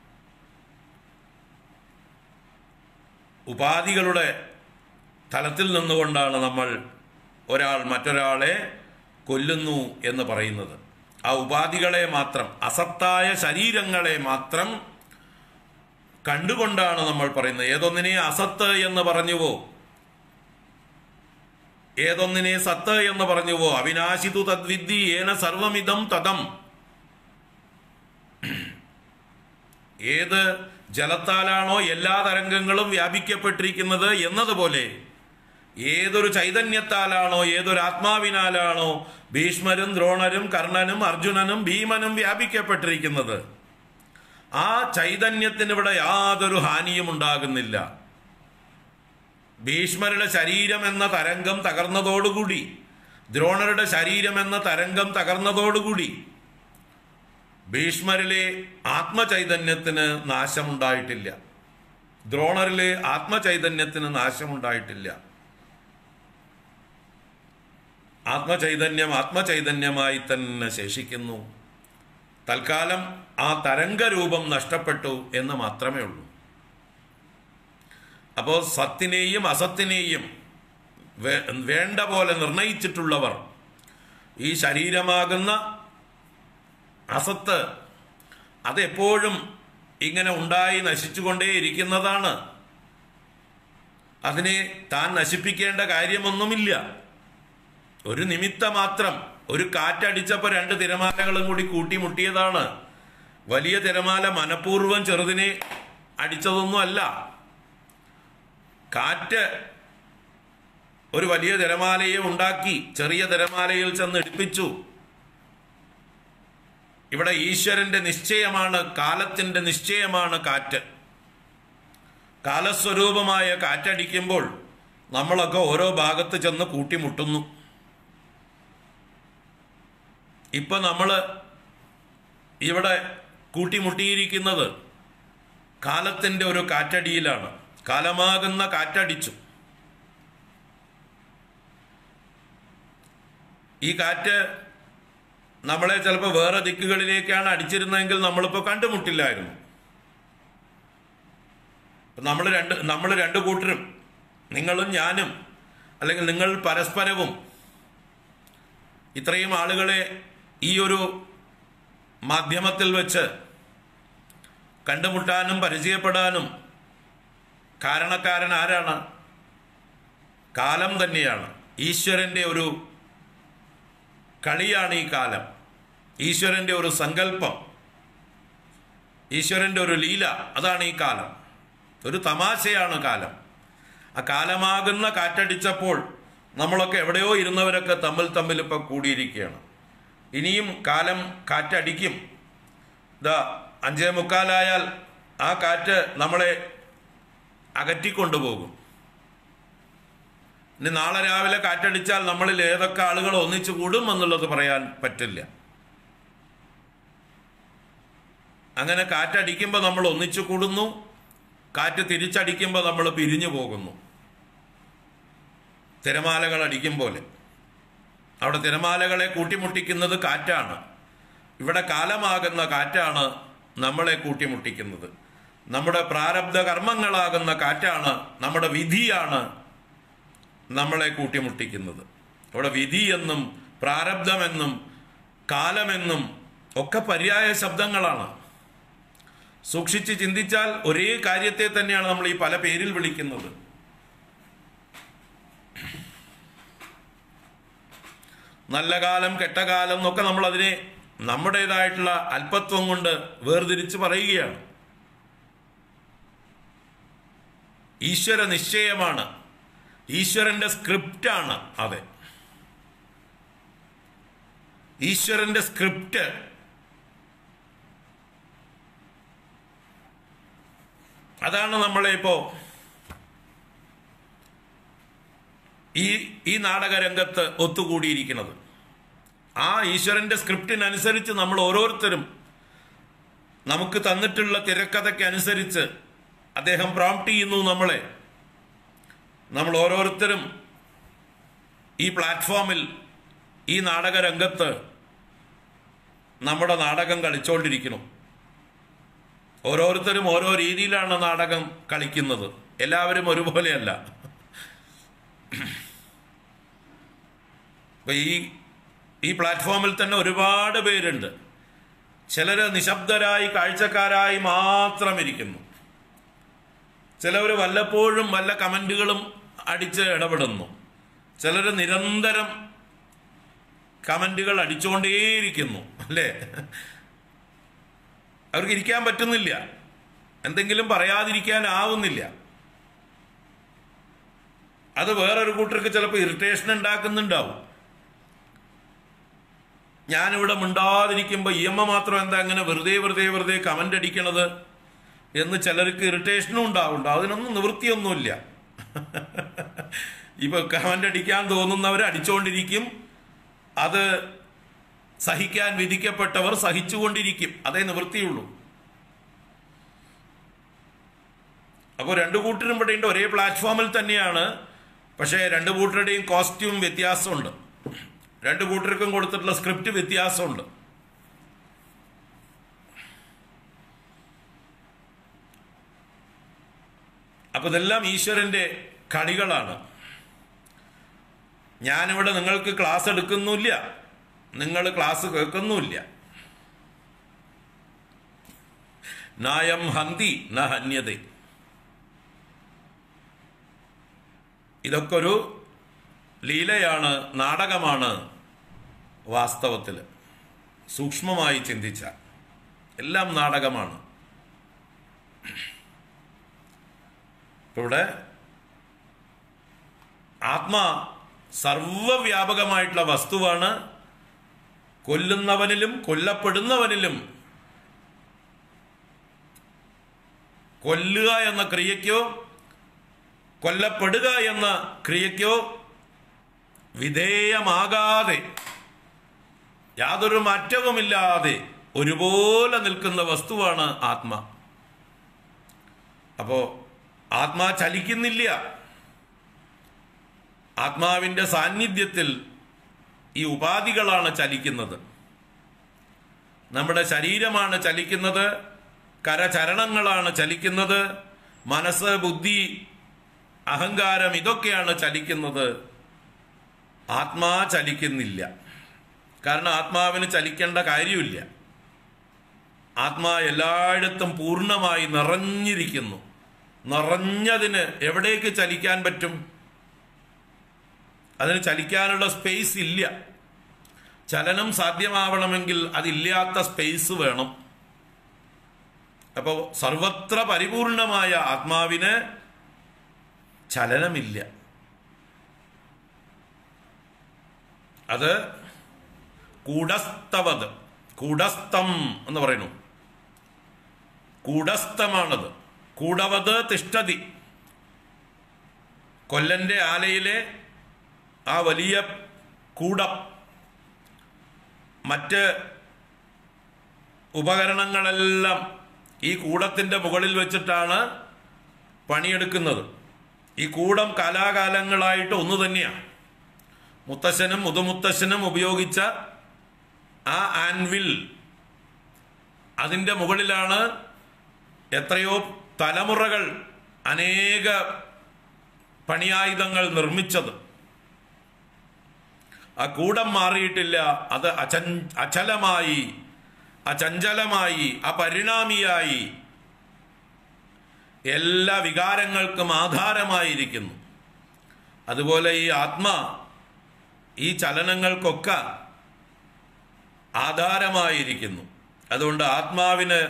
ഉപാധികളുടെ തലത്തിൽ നിന്നുകൊണ്ടാണ് നമ്മൾ ഒരാൾ മറ്റൊരാളെ കൊല്ലുന്നു എന്ന് പറയുന്നത് ആ ഉപാധികളെ മാത്രം അസത്തായ ശരീരങ്ങളെ മാത്രം കണ്ടുകൊണ്ടാണ് നമ്മൾ പറയുന്നത് ഏതൊന്നിനെ അസത്ത് എന്ന് പറഞ്ഞുവോ ഏതൊന്നിനെ സത്ത് എന്ന് പറഞ്ഞുവോ അവിനാശിതു തദ്വിദ്ധി ഏന സർവമിതം തതം ഏത് ജലത്താലാണോ എല്ലാ തരംഗങ്ങളും വ്യാപിക്കപ്പെട്ടിരിക്കുന്നത് എന്നതുപോലെ ഏതൊരു ചൈതന്യത്താലാണോ ഏതൊരു ആത്മാവിനാലാണോ ഭീഷ്മരും ദ്രോണരും കർണനും അർജുനനും ഭീമനും വ്യാപിക്കപ്പെട്ടിരിക്കുന്നത് ആ ചൈതന്യത്തിന് ഇവിടെ യാതൊരു ഹാനിയും ഉണ്ടാകുന്നില്ല ഭീഷ്മരുടെ ശരീരം എന്ന തരംഗം തകർന്നതോടുകൂടി ദ്രോണരുടെ ശരീരം എന്ന തരംഗം തകർന്നതോടുകൂടി ഭീഷ്മരിലെ ആത്മചൈതന്യത്തിന് നാശമുണ്ടായിട്ടില്ല ദ്രോണരിലെ ആത്മചൈതന്യത്തിന് നാശമുണ്ടായിട്ടില്ല ആത്മചൈതന്യം ആത്മചൈതന്യമായി തന്നെ ശേഷിക്കുന്നു തൽക്കാലം ആ തരംഗരൂപം നഷ്ടപ്പെട്ടു എന്ന് മാത്രമേ ഉള്ളൂ അപ്പോൾ സത്തിനെയും അസത്തിനെയും വേ- വേണ്ട പോലെ നിർണയിച്ചിട്ടുള്ളവർ ഈ ശരീരമാകുന്ന അസത്ത് അതെപ്പോഴും ഇങ്ങനെ ഉണ്ടായി നശിച്ചുകൊണ്ടേയിരിക്കുന്നതാണ് അതിനെ താൻ നശിപ്പിക്കേണ്ട കാര്യമൊന്നുമില്ല ഒരു നിമിത്ത മാത്രം ഒരു കാറ്റടിച്ചപ്പോൾ രണ്ട് തിരമാലകളും കൂടി കൂട്ടിമുട്ടിയതാണ് വലിയ തിരമാല മനഃപൂർവ്വം ചെറുതിനെ അടിച്ചതൊന്നും അല്ല കാറ്റ് ഒരു വലിയ തിരമാലയെ ഉണ്ടാക്കി ചെറിയ തിരമാലയിൽ ചെന്ന് ഇടിപ്പിച്ചു ഇവിടെ ഈശ്വരന്റെ നിശ്ചയമാണ് കാലത്തിന്റെ നിശ്ചയമാണ് കാറ്റ് കാലസ്വരൂപമായ കാറ്റടിക്കുമ്പോൾ നമ്മളൊക്കെ ഓരോ ഭാഗത്ത് ചെന്ന് കൂട്ടിമുട്ടുന്നു ഇപ്പൊ നമ്മൾ ഇവിടെ കൂട്ടിമുട്ടിയിരിക്കുന്നത് കാലത്തിന്റെ ഒരു കാറ്റടിയിലാണ് കാലമാകുന്ന കാറ്റടിച്ചു ഈ കാറ്റ് നമ്മളെ ചിലപ്പോൾ വേറെ ദിക്കുകളിലേക്കാണ് അടിച്ചിരുന്നതെങ്കിൽ നമ്മളിപ്പോൾ കണ്ടുമുട്ടില്ലായിരുന്നു നമ്മൾ രണ്ട് നമ്മൾ രണ്ട് കൂട്ടരും നിങ്ങളും ഞാനും അല്ലെങ്കിൽ നിങ്ങൾ പരസ്പരവും ഇത്രയും ആളുകളെ ഈ ഒരു മാധ്യമത്തിൽ വെച്ച് കണ്ടുമുട്ടാനും പരിചയപ്പെടാനും കാരണക്കാരൻ ആരാണ് കാലം തന്നെയാണ് ഈശ്വരന്റെ ഒരു കളിയാണ് ഈ കാലം ഈശ്വരന്റെ ഒരു സങ്കല്പം ഈശ്വരന്റെ ഒരു ലീല അതാണ് ഈ കാലം ഒരു തമാശയാണ് കാലം ആ കാലമാകുന്ന കാറ്റടിച്ചപ്പോൾ നമ്മളൊക്കെ എവിടെയോ ഇരുന്നവരൊക്കെ തമ്മിൽ തമ്മിൽ ഇപ്പം കൂടിയിരിക്കുകയാണ് ഇനിയും കാലം കാറ്റടിക്കും ഇതാ അഞ്ചേ മുക്കാലായാൽ ആ കാറ്റ് നമ്മളെ അകറ്റിക്കൊണ്ടുപോകും ഇനി നാളെ രാവിലെ കാറ്റടിച്ചാൽ നമ്മളിൽ ഏതൊക്കെ ആളുകൾ ഒന്നിച്ചു കൂടും എന്നുള്ളത് പറയാൻ പറ്റില്ല അങ്ങനെ കാറ്റടിക്കുമ്പോൾ നമ്മൾ ഒന്നിച്ചു കൂടുന്നു കാറ്റ് തിരിച്ചടിക്കുമ്പോൾ നമ്മൾ പിരിഞ്ഞു പോകുന്നു തിരമാലകൾ അടിക്കും പോലെ അവിടെ തിരമാലകളെ കൂട്ടിമുട്ടിക്കുന്നത് കാറ്റാണ് ഇവിടെ കാലമാകുന്ന കാറ്റാണ് നമ്മളെ കൂട്ടിമുട്ടിക്കുന്നത് നമ്മുടെ പ്രാരബ്ധ കർമ്മങ്ങളാകുന്ന കാറ്റാണ് നമ്മുടെ വിധിയാണ് നമ്മളെ കൂട്ടിമുട്ടിക്കുന്നത് അവിടെ വിധി എന്നും പ്രാരബ്ധമെന്നും കാലമെന്നും ഒക്കെ പര്യായ ശബ്ദങ്ങളാണ് സൂക്ഷിച്ച് ചിന്തിച്ചാൽ ഒരേ കാര്യത്തെ തന്നെയാണ് നമ്മൾ ഈ പല പേരിൽ വിളിക്കുന്നത് നല്ല കാലം കെട്ട കാലം എന്നൊക്കെ നമ്മൾ അതിനെ നമ്മുടേതായിട്ടുള്ള അല്പത്വം കൊണ്ട് വേർതിരിച്ച് പറയുകയാണ് ഈശ്വര നിശ്ചയമാണ് ഈശ്വരന്റെ സ്ക്രിപ്റ്റാണ് അതെ ഈശ്വരന്റെ സ്ക്രിപ്റ്റ് അതാണ് നമ്മളെ ഇപ്പോ ഈ ഈ നാടകരംഗത്ത് ഒത്തുകൂടിയിരിക്കുന്നത് ആ ഈശ്വരന്റെ സ്ക്രിപ്റ്റിനനുസരിച്ച് നമ്മൾ ഓരോരുത്തരും നമുക്ക് തന്നിട്ടുള്ള തിരക്കഥയ്ക്ക് അനുസരിച്ച് അദ്ദേഹം പ്രോംപ്റ്റ് ചെയ്യുന്നു നമ്മളെ നമ്മൾ ഓരോരുത്തരും ഈ പ്ലാറ്റ്ഫോമിൽ ഈ നാടകരംഗത്ത് നമ്മുടെ നാടകം കളിച്ചുകൊണ്ടിരിക്കുന്നു ഓരോരുത്തരും ഓരോ രീതിയിലാണ് നാടകം കളിക്കുന്നത് എല്ലാവരും ഒരുപോലെയല്ല ഇപ്പൊ ഈ ഈ പ്ലാറ്റ്ഫോമിൽ തന്നെ ഒരുപാട് പേരുണ്ട് ചിലര് നിശബ്ദരായി കാഴ്ചക്കാരായി മാത്രം ഇരിക്കുന്നു ചിലവർ വല്ലപ്പോഴും വല്ല കമന്റുകളും അടിച്ച് ഇടപെടുന്നു ചിലർ നിരന്തരം കമന്റുകൾ അടിച്ചുകൊണ്ടേയിരിക്കുന്നു അല്ലേ അവർക്ക് ഇരിക്കാൻ പറ്റുന്നില്ല എന്തെങ്കിലും പറയാതിരിക്കാനാവുന്നില്ല അത് വേറൊരു കൂട്ടർക്ക് ചിലപ്പോൾ ഇറിറ്റേഷൻ ഉണ്ടാക്കുന്നുണ്ടാവും ഞാനിവിടെ മിണ്ടാതിരിക്കുമ്പോൾ ഇ എം എ മാത്രം എന്താ അങ്ങനെ വെറുതെ വെറുതെ വെറുതെ കമന്റ് അടിക്കണത് എന്ന് ചിലർക്ക് ഇറിറ്റേഷനും ഉണ്ടാവുന്നുണ്ട് അതിനൊന്നും നിവൃത്തിയൊന്നുമില്ല ഇപ്പൊ കമന്റ് അടിക്കാൻ തോന്നുന്നവർ അടിച്ചുകൊണ്ടിരിക്കും അത് സഹിക്കാൻ വിധിക്കപ്പെട്ടവർ സഹിച്ചുകൊണ്ടിരിക്കും അതേ നിവൃത്തിയുള്ളൂ അപ്പോൾ രണ്ടു കൂട്ടരും ഇവിടെ ഉണ്ട് ഒരേ പ്ലാറ്റ്ഫോമിൽ തന്നെയാണ് പക്ഷേ രണ്ടു കൂട്ടരുടെയും കോസ്റ്റ്യൂം വ്യത്യാസമുണ്ട് രണ്ടു കൂട്ടർക്കും കൊടുത്തിട്ടുള്ള സ്ക്രിപ്റ്റ് വ്യത്യാസമുണ്ട് അപ്പൊ ഇതെല്ലാം ഈശ്വരന്റെ കളികളാണ് ഞാനിവിടെ നിങ്ങൾക്ക് ക്ലാസ് എടുക്കുന്നില്ല നിങ്ങൾ ക്ലാസ് കേൾക്കുന്നുമില്ല നായം ഹന്തി ന ഹന്യത ഇതൊക്കെ ഒരു ലീലയാണ് നാടകമാണ് വാസ്തവത്തിൽ സൂക്ഷ്മമായി ചിന്തിച്ച എല്ലാം നാടകമാണ് ഇപ്പൊ ഇവിടെ ആത്മാ സർവവ്യാപകമായിട്ടുള്ള വസ്തുവാണ് കൊല്ലുന്നവനിലും കൊല്ലപ്പെടുന്നവനിലും കൊല്ലുക എന്ന ക്രിയയ്ക്കോ കൊല്ലപ്പെടുക എന്ന ക്രിയയ്ക്കോ വിധേയമാകാതെ യാതൊരു മാറ്റവുമില്ലാതെ ഒരുപോലെ നിൽക്കുന്ന വസ്തുവാണ് ആത്മ അപ്പോ ആത്മാ ചലിക്കുന്നില്ല ആത്മാവിന്റെ സാന്നിധ്യത്തിൽ ഈ ഉപാധികളാണ് ചലിക്കുന്നത് നമ്മുടെ ശരീരമാണ് ചലിക്കുന്നത് കരചരണങ്ങളാണ് ചലിക്കുന്നത് മനസ്സ് ബുദ്ധി അഹങ്കാരം ഇതൊക്കെയാണ് ചലിക്കുന്നത് ആത്മാ ചലിക്കുന്നില്ല കാരണം ആത്മാവിന് ചലിക്കേണ്ട കാര്യമില്ല ആത്മാ എല്ലായിടത്തും പൂർണ്ണമായി നിറഞ്ഞിരിക്കുന്നു നിറഞ്ഞതിന് എവിടേക്ക് ചലിക്കാൻ പറ്റും അതിന് ചലിക്കാനുള്ള സ്പേസ് ഇല്ല ചലനം സാധ്യമാവണമെങ്കിൽ അതില്ലാത്ത സ്പേസ് വേണം അപ്പോൾ സർവത്ര പരിപൂർണമായ ആത്മാവിന് ചലനമില്ല അത് കൂടസ്ഥവത് കൂടസ്ഥം എന്ന് പറയുന്നു കൂടസ്ഥമാണത് കൂടവത് തിഷ്ടതി കൊല്ലന്റെ ആലയിലെ ആ വലിയ കൂടം മറ്റ് ഉപകരണങ്ങളെല്ലാം ഈ കൂടത്തിന്റെ മുകളിൽ വെച്ചിട്ടാണ് പണിയെടുക്കുന്നത് ഈ കൂടം കാലാകാലങ്ങളായിട്ട് ഒന്ന് തന്നെയാണ് മുത്തശ്ശനും മുതുമുത്തശ്ശനും ഉപയോഗിച്ച ആ ആൻവിൽ അതിൻ്റെ മുകളിലാണ് എത്രയോ തലമുറകൾ അനേക പണിയായുധങ്ങൾ നിർമ്മിച്ചത് ആ കൂടം മാറിയിട്ടില്ല അത് അചൻ അചലമായി അചഞ്ചലമായി അപരിണാമിയായി എല്ലാ വികാരങ്ങൾക്കും ആധാരമായിരിക്കുന്നു അതുപോലെ ഈ ആത്മാ ഈ ചലനങ്ങൾക്കൊക്കെ ആധാരമായിരിക്കുന്നു അതുകൊണ്ട് ആത്മാവിന്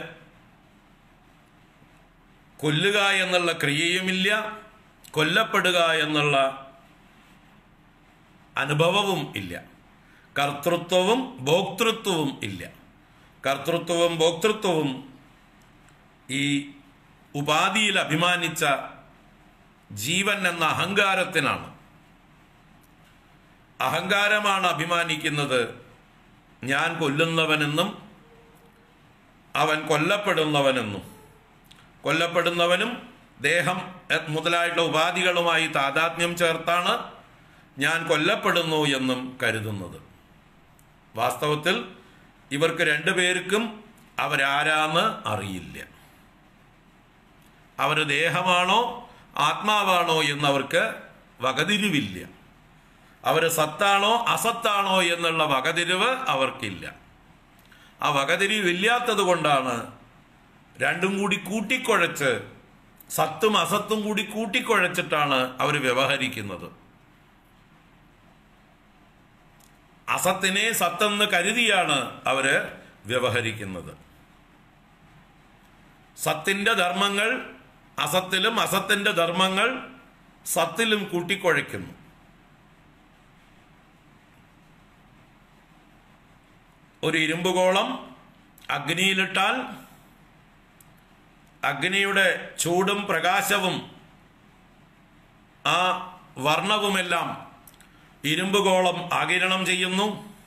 കൊല്ലുക എന്നുള്ള ക്രിയയുമില്ല കൊല്ലപ്പെടുക എന്നുള്ള അനുഭവവും ഇല്ല കർത്തൃത്വവും ഭോക്തൃത്വവും ഇല്ല കർത്തൃത്വവും ഭോക്തൃത്വവും ഈ ഉപാധിയിൽ അഭിമാനിച്ച ജീവൻ എന്ന അഹങ്കാരത്തിനാണ് അഹങ്കാരമാണ് അഭിമാനിക്കുന്നത് ഞാൻ കൊല്ലുന്നവനെന്നും അവൻ കൊല്ലപ്പെടുന്നവനെന്നും കൊല്ലപ്പെടുന്നവനും ദേഹം എ- മുതലായിട്ടുള്ള ഉപാധികളുമായി താതാത്മ്യം ചേർത്താണ് ഞാൻ കൊല്ലപ്പെടുന്നു എന്നും കരുതുന്നത് വാസ്തവത്തിൽ ഇവർക്ക് രണ്ടുപേർക്കും അവരാരാന്ന് അറിയില്ല അവർ ദേഹമാണോ ആത്മാവാണോ എന്നവർക്ക് വകതിരിവില്ല അവർ സത്താണോ അസത്താണോ എന്നുള്ള വകതിരിവ് അവർക്കില്ല ആ വകതിരിവില്ലാത്തത് കൊണ്ടാണ് രണ്ടും കൂടി കൂട്ടിക്കുഴച്ച് സത്തും അസത്തും കൂടി കൂട്ടിക്കുഴച്ചിട്ടാണ് അവർ വ്യവഹരിക്കുന്നത് അസത്തിനെ സത്തെന്ന് കരുതിയാണ് അവര് വ്യവഹരിക്കുന്നത് സത്തിന്റെ ധർമ്മങ്ങൾ അസത്തിലും അസത്തിന്റെ ധർമ്മങ്ങൾ സത്തിലും കൂട്ടിക്കുഴയ്ക്കുന്നു ഒരു ഇരുമ്പുകോളം അഗ്നിയിലിട്ടാൽ അഗ്നിയുടെ ചൂടും പ്രകാശവും ആ വർണ്ണവുമെല്ലാം ഇരുമ്പുകോളം ആകിരണം ചെയ്യുന്നു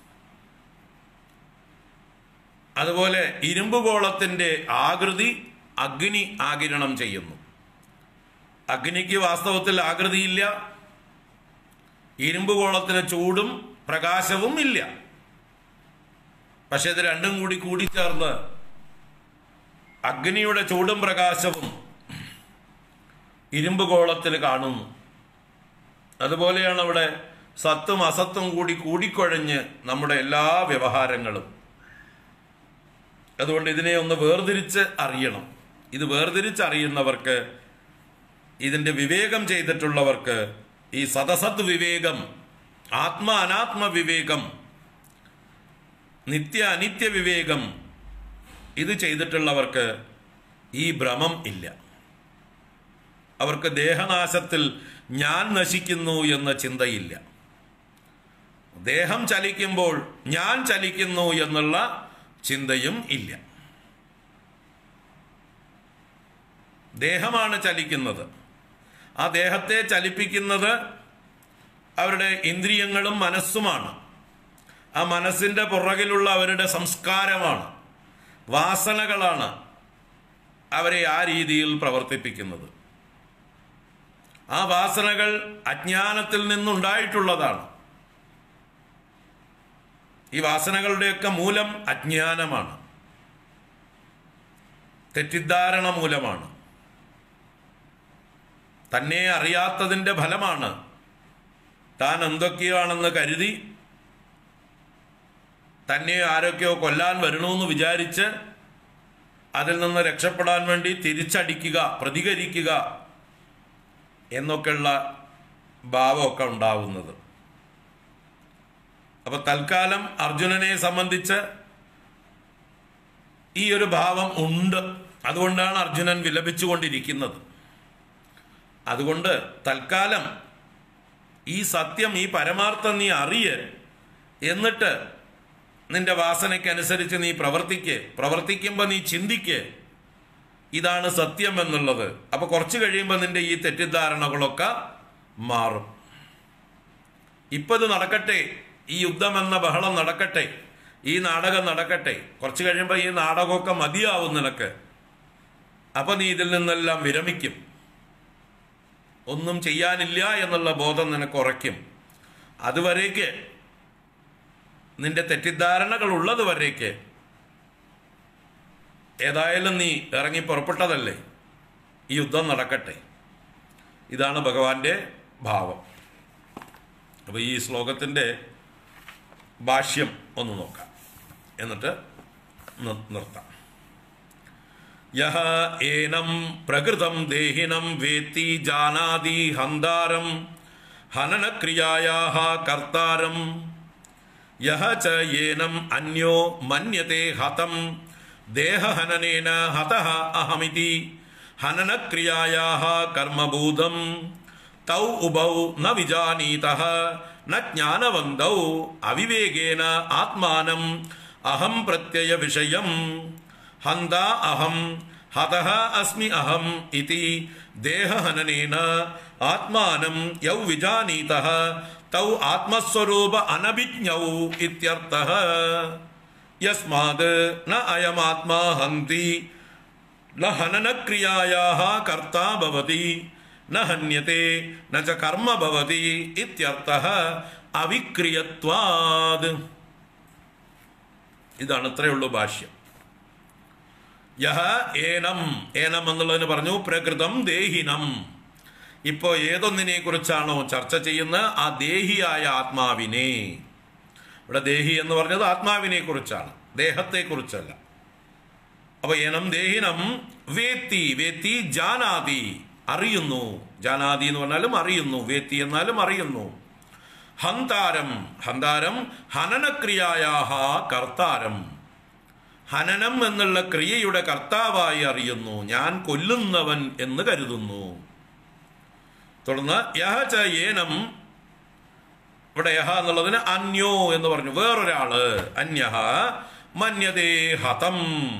അതുപോലെ ഇരുമ്പുകോളത്തിന്റെ ആകൃതി അഗ്നി ആകിരണം ചെയ്യുന്നു അഗ്നിക്ക് വാസ്തവത്തിൽ ആകൃതിയില്ല ഇരുമ്പുകോളത്തിന് ചൂടും പ്രകാശവും ഇല്ല പക്ഷെ ഇത് രണ്ടും കൂടി കൂടിച്ചേർന്ന് അഗ്നിയുടെ ചൂടും പ്രകാശവും ഇരുമ്പുകോളത്തിൽ കാണുന്നു അതുപോലെയാണ് അവിടെ സത്തും അസത്തും കൂടി കൂടിക്കുഴഞ്ഞ് നമ്മുടെ എല്ലാ വ്യവഹാരങ്ങളും അതുകൊണ്ട് ഇതിനെ ഒന്ന് വേർതിരിച്ച് അറിയണം ഇത് വേർതിരിച്ചറിയുന്നവർക്ക് ഇതിന്റെ വിവേകം ചെയ്തിട്ടുള്ളവർക്ക് ഈ സദസത് വിവേകം ആത്മ അനാത്മ വിവേകം നിത്യ അനിത്യ വിവേകം ഇത് ചെയ്തിട്ടുള്ളവർക്ക് ഈ ഭ്രമം ഇല്ല അവർക്ക് ദേഹനാശത്തിൽ ഞാൻ നശിക്കുന്നു എന്ന ചിന്തയില്ല ദേഹം ചലിക്കുമ്പോൾ ഞാൻ ചലിക്കുന്നു എന്നുള്ള ചിന്തയും ഇല്ല ദേഹമാണ് ചലിക്കുന്നത് ആ ദേഹത്തെ ചലിപ്പിക്കുന്നത് അവരുടെ ഇന്ദ്രിയങ്ങളും മനസ്സുമാണ് ആ മനസ്സിന്റെ പുറകിലുള്ള അവരുടെ സംസ്കാരമാണ് വാസനകളാണ് അവരെ ആ രീതിയിൽ പ്രവർത്തിപ്പിക്കുന്നത് ആ വാസനകൾ അജ്ഞാനത്തിൽ നിന്നുണ്ടായിട്ടുള്ളതാണ് ഈ വാസനകളുടെയൊക്കെ മൂലം അജ്ഞാനമാണ് തെറ്റിദ്ധാരണ മൂലമാണ് തന്നെ അറിയാത്തതിന്റെ ഫലമാണ് താൻ എന്തൊക്കെയാണെന്ന് കരുതി തന്നെ ആരൊക്കെയോ കൊല്ലാൻ വരണമെന്ന് വിചാരിച്ച് അതിൽ നിന്ന് രക്ഷപ്പെടാൻ വേണ്ടി തിരിച്ചടിക്കുക പ്രതികരിക്കുക എന്നൊക്കെയുള്ള ഭാവമൊക്കെ ഉണ്ടാവുന്നത് അപ്പൊ തൽക്കാലം അർജുനനെ സംബന്ധിച്ച് ഈ ഒരു ഭാവം ഉണ്ട് അതുകൊണ്ടാണ് അർജുനൻ വിലപിച്ചുകൊണ്ടിരിക്കുന്നത് അതുകൊണ്ട് തൽക്കാലം ഈ സത്യം ഈ പരമാർത്ഥം നീ അറിയ് എന്നിട്ട് നിന്റെ വാസനയ്ക്കനുസരിച്ച് നീ പ്രവർത്തിക്ക് പ്രവർത്തിക്കുമ്പോൾ നീ ചിന്തിക്ക് ഇതാണ് സത്യം എന്നുള്ളത് അപ്പൊ കുറച്ച് കഴിയുമ്പോൾ നിന്റെ ഈ തെറ്റിദ്ധാരണകളൊക്കെ മാറും ഇപ്പൊ ഇത് നടക്കട്ടെ ഈ യുദ്ധം എന്ന ബഹളം നടക്കട്ടെ ഈ നാടകം നടക്കട്ടെ കുറച്ച് കഴിയുമ്പോൾ ഈ നാടകമൊക്കെ മതിയാവും നിനക്ക് അപ്പൊ നീ ഇതിൽ നിന്നെല്ലാം വിരമിക്കും ഒന്നും ചെയ്യാനില്ല എന്നുള്ള ബോധം നിനക്ക് ഉറയ്ക്കും അതുവരേക്ക് നിന്റെ തെറ്റിദ്ധാരണകൾ ഉള്ളത് വരേക്ക് ഏതായാലും നീ ഇറങ്ങി പുറപ്പെട്ടതല്ലേ ഈ യുദ്ധം നടക്കട്ടെ ഇതാണ് ഭഗവാന്റെ ഭാവം അപ്പൊ ഈ ശ്ലോകത്തിന്റെ ഭാഷ്യം ഒന്ന് നോക്കാം എന്നിട്ട് നി- നിർത്താം യഹ ഏനം പ്രകൃതം ദേഹിനം വേത്തി ജാനാതി ഹന്താരം ഹനനക്രിയായാ കർത്താരം യഹ ച ഏനം അന്യോ മന്യത്തെ ഹതം ദേഹഹനനേന ഹതഃ അഹമിതി ഹനനക്രിയായാ കർമ്മഭൂതം തൗ ഉഭൗ ന വിജാനീത ന ജ്ഞാനവന്തൗ അവിവേകേന ആത്മാനം അഹം പ്രത്യയ വിഷയം ഹന്ത അഹം ഹതഃ അസ്മി അഹം ഇതി ദേഹഹനനേന ആത്മാനം യൗ വിജാനീതഃ തൗ ആത്മസ്വരൂപ അനഭിജ്ഞൗ ഇത്യർത്ഥഃ യസ്മാത് ന അയമാത്മാ ഹന്തി ന ഹനനക്രിയായാः കർത്താ ഭവതി ന ഹന്യത്തെ ന ച കർമ്മ ഭവതി ഇത്യർത്ഥഃ അവിക്രിയത്വാത് ഇതാണ് ഇത്രയുള്ളൂ ഭാഷ്യം യഹ ഏനം ഏനം എന്നുള്ളതിന് പറഞ്ഞു പ്രകൃതം ദേഹിനം ഇപ്പോ ഏതൊന്നിനെ കുറിച്ചാണോ ചർച്ച ചെയ്യുന്നത് ആ ദേഹിയായ ആത്മാവിനെ ഇവിടെ ദേഹി എന്ന് പറഞ്ഞത് ആത്മാവിനെ കുറിച്ചാണ് ദേഹത്തെ കുറിച്ചല്ല അപ്പൊ ഏനം ദേഹിനം വേത്തി വേത്തി ജാനാതി അറിയുന്നു ജാനാതി എന്ന് പറഞ്ഞാലും അറിയുന്നു വേത്തി എന്നാലും അറിയുന്നു ഹന്താരം ഹന്താരം ഹനനക്രിയായാഹ കർത്താരം ഹനനം എന്നുള്ള ക്രിയയുടെ കർത്താവായി അറിയുന്നു ഞാൻ കൊല്ലുന്നവൻ എന്ന് കരുതുന്നു തുടർന്ന് യഹ ച ഏനം ഇവിടെ യഹ എന്നുള്ളതിന് അന്യോ എന്ന് പറഞ്ഞു വേറൊരാള് അന്യഹ മന്യതേ ഹതം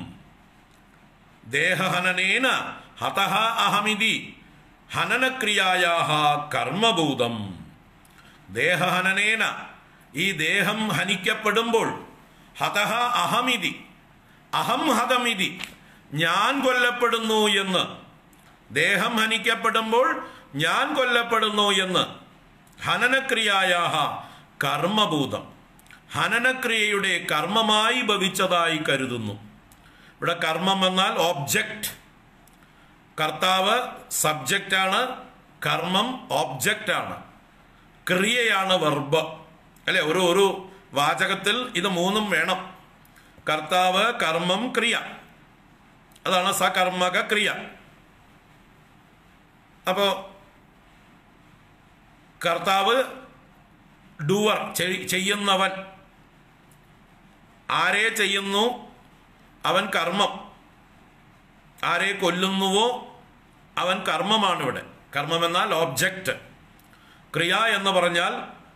ദേഹഹനനേന ഹതഹ അഹമിതി ഹനനക്രിയായാഹ കർമ്മഭൂതം ദേഹഹനനേന ഈ ദേഹം ഹനിക്കപ്പെടുമ്പോൾ ഹതഹ അഹമിതി അഹം ഹതമിതി ഞാൻ കൊല്ലപ്പെടുന്നു എന്ന് ദേഹം ഹനിക്കപ്പെടുമ്പോൾ ഞാൻ കൊല്ലപ്പെടുന്നു എന്ന് ഹനനക്രിയായാഹ കർമ്മഭൂതം ഹനനക്രിയയുടെ കർമ്മമായി ഭവിച്ചതായി കരുതുന്നു ഇവിടെ കർമ്മം എന്നാൽ ഓബ്ജക്റ്റ് കർത്താവ് സബ്ജക്റ്റാണ് കർമ്മം ഓബ്ജക്റ്റാണ് ക്രിയയാണ് വെർബ് അല്ലെ ഒരു ഒരു വാചകത്തിൽ ഇത് മൂന്നും വേണം കർത്താവ് കർമ്മം ക്രിയ അതാണ് സകർമ്മക ക്രിയ അപ്പോ കർത്താവ് ഡൂവർ ചെയ്യുന്നവൻ ആരെ ചെയ്യുന്നു അവൻ കർമ്മം ആരെ കൊല്ലുന്നുവോ അവൻ കർമ്മമാണ് ഇവിടെ കർമ്മം എന്നാൽ ഓബ്ജക്റ്റ് ക്രിയ എന്ന് പറഞ്ഞാൽ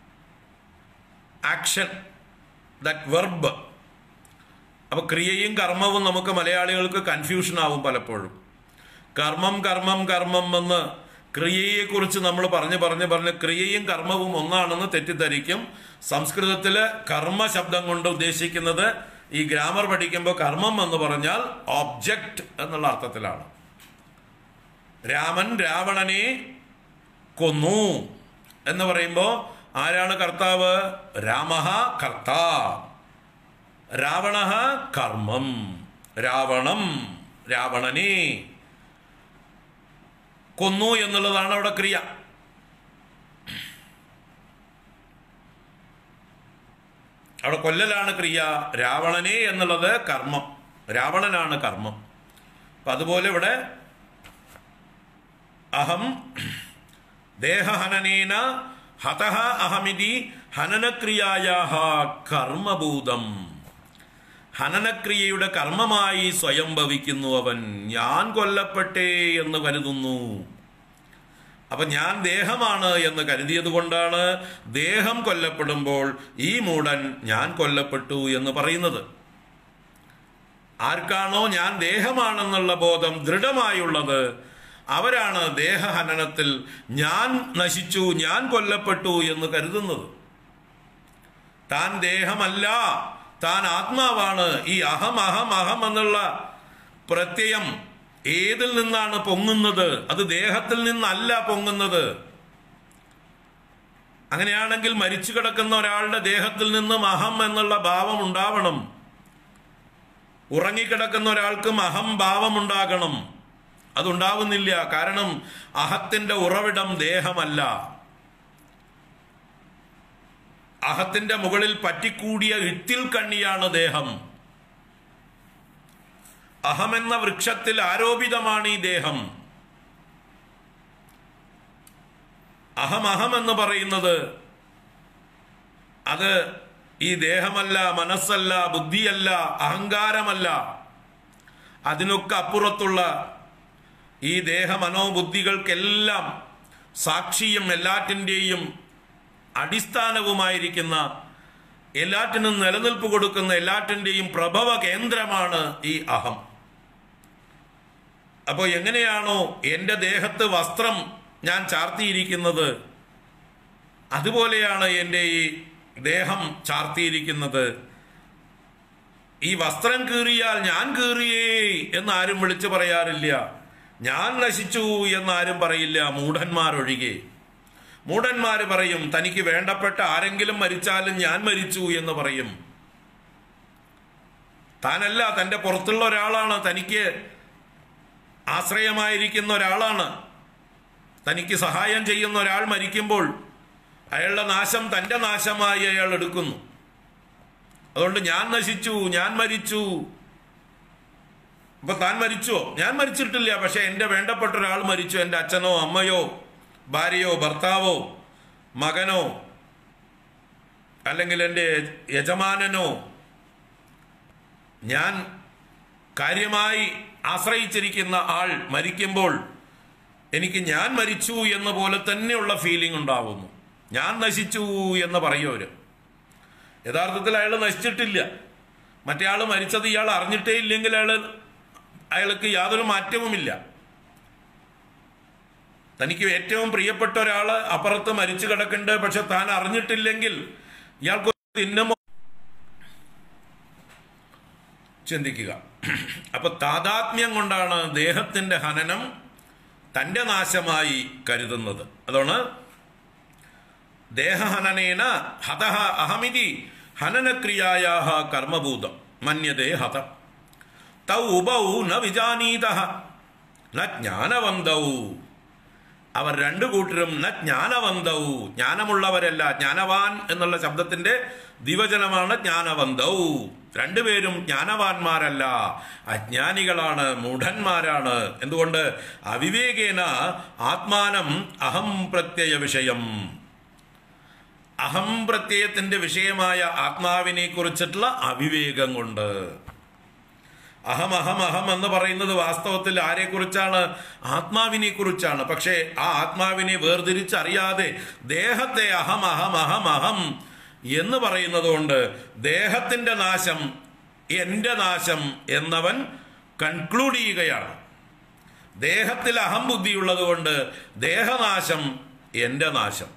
ആക്ഷൻ ദറ്റ് വെർബ് അപ്പൊ ക്രിയയും കർമ്മവും നമുക്ക് മലയാളികൾക്ക് കൺഫ്യൂഷൻ ആവും പലപ്പോഴും കർമ്മം കർമ്മം കർമ്മം എന്ന് ക്രിയയെക്കുറിച്ച് നമ്മൾ പറഞ്ഞ് പറഞ്ഞ് പറഞ്ഞ് ക്രിയയും കർമ്മവും ഒന്നാണെന്ന് തെറ്റിദ്ധരിക്കും സംസ്കൃതത്തില് കർമ്മ ശബ്ദം കൊണ്ട് ഉദ്ദേശിക്കുന്നത് ഈ ഗ്രാമർ പഠിക്കുമ്പോൾ കർമ്മം എന്ന് പറഞ്ഞാൽ ഓബ്ജക്റ്റ് എന്നുള്ള അർത്ഥത്തിലാണ് രാമൻ രാവണനെ കൊന്നു എന്ന് പറയുമ്പോൾ ആരാണ് കർത്താവ് രാമഹ കർത്ത രാവണ കർമ്മം രാവണം രാവണനെ കൊന്നു എന്നുള്ളതാണ് അവിടെ ക്രിയ അവിടെ കൊല്ലലാണ് ക്രിയ രാവണനെ എന്നുള്ളത് കർമ്മം രാവണനാണ് കർമ്മം അപ്പൊ അതുപോലെ ഇവിടെ അഹം ദേഹഹനനേന ഹതഹ അഹമിതി ഹനനക്രിയായ കർമ്മഭൂതം ഹനനക്രിയയുടെ കർമ്മമായി സ്വയം ഭവിക്കുന്നു അവൻ ഞാൻ കൊല്ലപ്പെട്ടേ എന്ന് കരുതുന്നു അപ്പൊ ഞാൻ ദേഹമാണ് എന്ന് കരുതിയത് കൊണ്ടാണ് ദേഹം കൊല്ലപ്പെടുമ്പോൾ ഈ മൂടൻ ഞാൻ കൊല്ലപ്പെട്ടു എന്ന് പറയുന്നത് ആർക്കാണോ ഞാൻ ദേഹമാണെന്നുള്ള ബോധം ദൃഢമായുള്ളത് അവരാണ് ദേഹഹനനത്തിൽ ഞാൻ നശിച്ചു ഞാൻ കൊല്ലപ്പെട്ടു എന്ന് കരുതുന്നത് താൻ ദേഹമല്ല താൻ ആത്മാവാണ് ഈ അഹം അഹം അഹം എന്നുള്ള പ്രത്യയം ഏതിൽ നിന്നാണ് പൊങ്ങുന്നത് അത് ദേഹത്തിൽ നിന്നല്ല പൊങ്ങുന്നത് അങ്ങനെയാണെങ്കിൽ മരിച്ചു കിടക്കുന്ന ഒരാളുടെ ദേഹത്തിൽ നിന്നും അഹം എന്നുള്ള ഭാവം ഉണ്ടാവണം ഉറങ്ങിക്കിടക്കുന്ന ഒരാൾക്കും അഹം ഭാവം ഉണ്ടാകണം അതുണ്ടാവുന്നില്ല കാരണം അഹത്തിന്റെ ഉറവിടം ദേഹമല്ല അഹത്തിന്റെ മുകളിൽ പറ്റിക്കൂടിയ ഇത്തിൽ കണ്ണിയാണ് ദേഹം അഹമെന്ന വൃക്ഷത്തിൽ ആരോപിതമാണ് ഈ ദേഹം അഹം അഹം എന്ന് പറയുന്നത് അത് ഈ ദേഹമല്ല മനസ്സല്ല ബുദ്ധിയല്ല അഹങ്കാരമല്ല അതിനൊക്കെ അപ്പുറത്തുള്ള ഈ ദേഹമനോബുദ്ധികൾക്കെല്ലാം സാക്ഷിയും എല്ലാറ്റിൻ്റെയും അടിസ്ഥാനവുമായിരിക്കുന്ന എല്ലാറ്റിനും നിലനിൽപ്പ് കൊടുക്കുന്ന എല്ലാറ്റിൻ്റെയും പ്രഭവ കേന്ദ്രമാണ് ഈ അഹം അപ്പോൾ എങ്ങനെയാണോ എൻ്റെ ദേഹത്ത് വസ്ത്രം ഞാൻ ചാർത്തിയിരിക്കുന്നത് അതുപോലെയാണ് എൻ്റെ ഈ ദേഹം ചാർത്തിയിരിക്കുന്നത് ഈ വസ്ത്രം കീറിയാൽ ഞാൻ കീറിയേ എന്നാരും വിളിച്ചു പറയാറില്ല ഞാൻ നശിച്ചു എന്നാരും പറയില്ല മൂഢന്മാരൊഴികെ മൂഢന്മാര് പറയും തനിക്ക് വേണ്ടപ്പെട്ട ആരെങ്കിലും മരിച്ചാലും ഞാൻ മരിച്ചു എന്ന് പറയും താനല്ല തന്റെ പുറത്തുള്ള ഒരാളാണ് തനിക്ക് ആശ്രയമായിരിക്കുന്ന ഒരാളാണ് തനിക്ക് സഹായം ചെയ്യുന്ന ഒരാൾ മരിക്കുമ്പോൾ അയാളുടെ നാശം തന്റെ നാശമായി അയാൾ എടുക്കുന്നു അതുകൊണ്ട് ഞാൻ നശിച്ചു ഞാൻ മരിച്ചു അപ്പൊ താൻ മരിച്ചോ ഞാൻ മരിച്ചിട്ടില്ല പക്ഷെ എന്റെ വേണ്ടപ്പെട്ട ഒരാൾ മരിച്ചു എന്റെ അച്ഛനോ അമ്മയോ ഭാര്യയോ ഭർത്താവോ മകനോ അല്ലെങ്കിൽ എൻ്റെ യജമാനനോ ഞാൻ കാര്യമായി ആശ്രയിച്ചിരിക്കുന്ന ആൾ മരിക്കുമ്പോൾ എനിക്ക് ഞാൻ മരിച്ചു എന്ന പോലെ തന്നെയുള്ള ഫീലിംഗ് ഉണ്ടാവുന്നു ഞാൻ നശിച്ചു എന്ന് പറയുമവര് യഥാർത്ഥത്തിൽ അയാൾ നശിച്ചിട്ടില്ല മറ്റേ ആൾ മരിച്ചത് ഇയാൾ അറിഞ്ഞിട്ടേ ഇല്ലെങ്കിൽ അയാൾ അയാൾക്ക് യാതൊരു മാറ്റവുമില്ല തനിക്ക് ഏറ്റവും പ്രിയപ്പെട്ട ഒരാൾ അപ്പുറത്ത് മരിച്ചു കിടക്കുന്നുണ്ട് പക്ഷെ താൻ അറിഞ്ഞിട്ടില്ലെങ്കിൽ ഇയാൾക്ക് തിന്നമോ ചിന്തിക്കുക അപ്പൊ താതാത്മ്യം കൊണ്ടാണ് ദേഹത്തിന്റെ ഹനനം തന്റെ നാശമായി കരുതുന്നത് അതുകൊണ്ട് ദേഹഹനനേന ഹതഹ അഹമിതി ഹനനക്രിയായാ കർമ്മഭൂതം മന്യതേ ഹതം തൗ ഉഭൗ ന വിജാനീത ന ജ്ഞാനവന്തൗ അവർ രണ്ടു കൂട്ടരും ന ജ്ഞാനവന്തൗ ജ്ഞാനമുള്ളവരല്ല ജ്ഞാനവാൻ എന്നുള്ള ശബ്ദത്തിന്റെ ദിവചനമാണ് ജ്ഞാനവന്തൗ രണ്ടുപേരും ജ്ഞാനവാന്മാരല്ല അജ്ഞാനികളാണ് മൂഢന്മാരാണ് എന്തുകൊണ്ട് അവിവേകേന ആത്മാനം അഹം പ്രത്യയ വിഷയം അഹം പ്രത്യയത്തിന്റെ വിഷയമായ ആത്മാവിനെ കുറിച്ചിട്ടുള്ള അവിവേകം കൊണ്ട് അഹം അഹം അഹം എന്ന് പറയുന്നത് വാസ്തവത്തിൽ ആരെക്കുറിച്ചാണ് ആത്മാവിനെ കുറിച്ചാണ് പക്ഷേ ആ ആത്മാവിനെ വേർതിരിച്ചറിയാതെ ദേഹത്തെ അഹം അഹം അഹം അഹം എന്ന് പറയുന്നത് കൊണ്ട് ദേഹത്തിന്റെ നാശം എന്റെ നാശം എന്നവൻ കൺക്ലൂഡ് ചെയ്യുകയാണ് ദേഹത്തിൽ അഹം ബുദ്ധിയുള്ളത് കൊണ്ട് ദേഹനാശം എന്റെ നാശം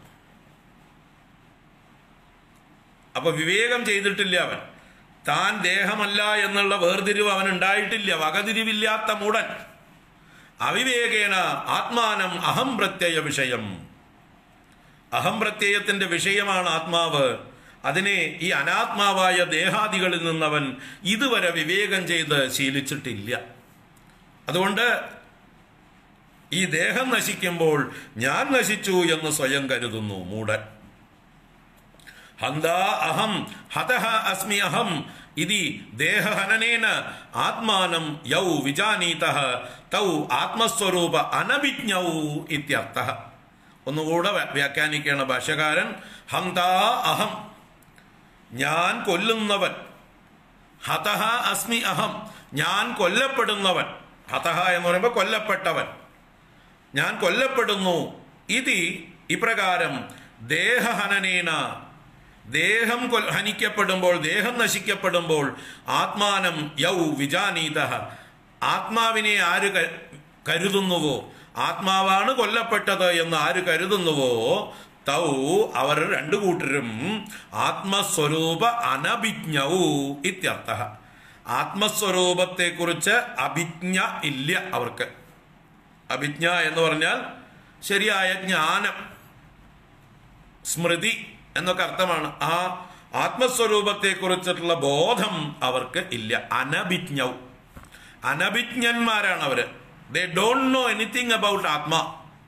അപ്പൊ വിവേകം ചെയ്തിട്ടില്ല അവൻ താൻ ദേഹമല്ല എന്നുള്ള വേർതിരിവ് അവൻ ഉണ്ടായിട്ടില്ല വകതിരിവില്ലാത്ത മൂടൻ അവിവേകേന ആത്മാനം അഹം പ്രത്യയ വിഷയം അഹം പ്രത്യയത്തിന്റെ വിഷയമാണ് ആത്മാവ് അതിനെ ഈ അനാത്മാവായ ദേഹാദികളിൽ നിന്നവൻ ഇതുവരെ വിവേകം ചെയ്ത് ശീലിച്ചിട്ടില്ല അതുകൊണ്ട് ഈ ദേഹം നശിക്കുമ്പോൾ ഞാൻ നശിച്ചു എന്ന് സ്വയം കരുതുന്നു മൂടൻ ഹന്താ അഹം ഹതഃ അസ്മി അഹം ഇതി ദേഹഹനനേന ആത്മാനം യൗ വിജാനീത തൗ ആത്മസ്വരൂപ അനഭിജ്ഞൗ ഇത്യർത്ഥ ഒന്നുകൂടെ വ്യ- വ്യാഖ്യാനിക്കുകയാണ് ഭാഷകാരൻ ഹന്താ അഹം ഞാൻ കൊല്ലുന്നവൻ ഹതഃ അസ്മി അഹം ഞാൻ കൊല്ലപ്പെടുന്നവൻ ഹതഃ എന്ന് പറയുമ്പോൾ കൊല്ലപ്പെട്ടവൻ ഞാൻ കൊല്ലപ്പെടുന്നു ഇതി ഇപ്രകാരം ദേഹഹനനേന ദേഹം കൊൽ- ഹനിക്കപ്പെടുമ്പോൾ ദേഹം നശിക്കപ്പെടുമ്പോൾ ആത്മാനം യൗ വിജാനീത ആത്മാവിനെ ആര് ക- കരുതുന്നുവോ ആത്മാവാണ് കൊല്ലപ്പെട്ടത് എന്ന് ആര് കരുതുന്നുവോ തൗ അവർ രണ്ടു കൂട്ടരും ആത്മസ്വരൂപ അനഭിജ്ഞൗ ഇത്യർത്ഥ ആത്മസ്വരൂപത്തെക്കുറിച്ച് അഭിജ്ഞ ഇല്ല അവർക്ക് അഭിജ്ഞ എന്ന് പറഞ്ഞാൽ ശരിയായ ജ്ഞാനം സ്മൃതി എന്നൊക്കെ അർത്ഥമാണ് ആ ആത്മസ്വരൂപത്തെ കുറിച്ചിട്ടുള്ള ബോധം അവർക്ക് ഇല്ല അനഭിജ്ഞവും അനഭിജ്ഞന്മാരാണ് അവര് they don't know anything about atma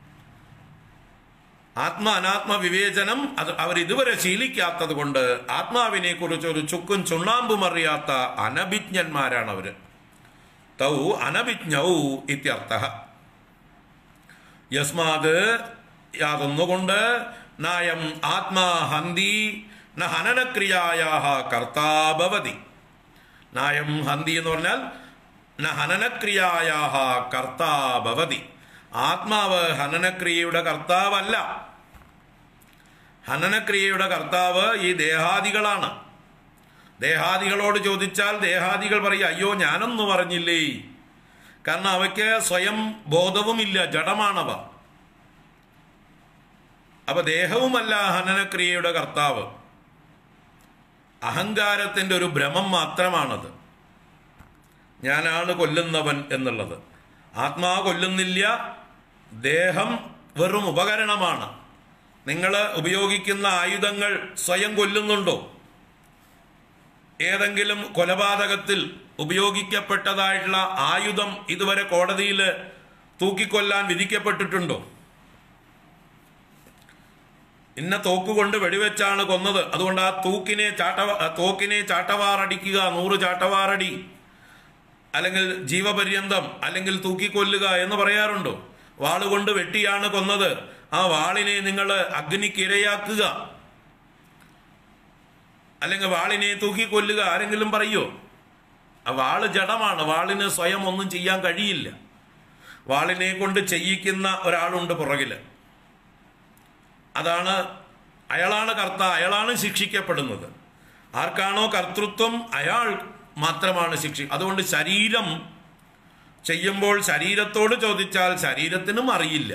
atma അനാത്മ വിവേചനം അത് അവർ ഇതുവരെ ശീലിക്കാത്തത് കൊണ്ട് ആത്മാവിനെ കുറിച്ച് ഒരു ചുക്കും ചുണ്ണാമ്പും അറിയാത്ത അനഭിജ്ഞന്മാരാണ് അവര് തൗ അനഭിജ്ഞൗ ഇത്യർത്ഥ യസ്മാത് യാതൊന്നുകൊണ്ട് നായം ആത്മാ ഹന്തി ന ഹനനക്രിയായാ കർത്താഭവതി നായം ഹന്തി എന്ന് പറഞ്ഞാൽ ന ഹനനക്രിയായാ കർത്താഭവതി ആത്മാവ് ഹനനക്രിയയുടെ കർത്താവല്ല ഹനനക്രിയയുടെ കർത്താവ് ഈ ദേഹാദികളാണ് ദേഹാദികളോട് ചോദിച്ചാൽ ദേഹാദികൾ പറയും അയ്യോ ഞാനൊന്നു പറഞ്ഞില്ലേ കാരണം അവയ്ക്ക് സ്വയം ബോധവുമില്ല ജഡമാണവ അപ്പൊ ദേഹവുമല്ല ഹനനക്രിയയുടെ കർത്താവ് അഹങ്കാരത്തിന്റെ ഒരു ഭ്രമം മാത്രമാണത് ഞാനാണ് കൊല്ലുന്നവൻ എന്നുള്ളത് ആത്മാ കൊല്ലുന്നില്ല ദേഹം വെറും ഉപകരണമാണ് നിങ്ങൾ ഉപയോഗിക്കുന്ന ആയുധങ്ങൾ സ്വയം കൊല്ലുന്നുണ്ടോ ഏതെങ്കിലും കൊലപാതകത്തിൽ ഉപയോഗിക്കപ്പെട്ടതായിട്ടുള്ള ആയുധം ഇതുവരെ കോടതിയിൽ തൂക്കിക്കൊല്ലാൻ വിധിക്കപ്പെട്ടിട്ടുണ്ടോ ഇന്ന തോക്ക് കൊണ്ട് വെടിവെച്ചാണ് കൊന്നത് അതുകൊണ്ട് ആ തൂക്കിനെ ചാട്ടവ ആ തോക്കിനെ ചാട്ടവാറടിക്കുക നൂറ് ചാട്ടവാറടി അല്ലെങ്കിൽ ജീവപര്യന്തം അല്ലെങ്കിൽ തൂക്കിക്കൊല്ലുക എന്ന് പറയാറുണ്ടോ വാളുകൊണ്ട് വെട്ടിയാണ് കൊന്നത് ആ വാളിനെ നിങ്ങൾ അഗ്നിക്കിരയാക്കുക അല്ലെങ്കിൽ വാളിനെ തൂക്കിക്കൊല്ലുക ആരെങ്കിലും പറയോ ആ വാള് ജഡമാണ് വാളിന് സ്വയം ഒന്നും ചെയ്യാൻ കഴിയില്ല വാളിനെ കൊണ്ട് ചെയ്യിക്കുന്ന ഒരാളുണ്ട് പുറകില് അതാണ് അയാളാണ് കർത്ത അയാളാണ് ശിക്ഷിക്കപ്പെടുന്നത് ആർക്കാണോ കർത്തൃത്വം അയാൾ മാത്രമാണ് ശിക്ഷ അതുകൊണ്ട് ശരീരം ചെയ്യുമ്പോൾ ശരീരത്തോട് ചോദിച്ചാൽ ശരീരത്തിനും അറിയില്ല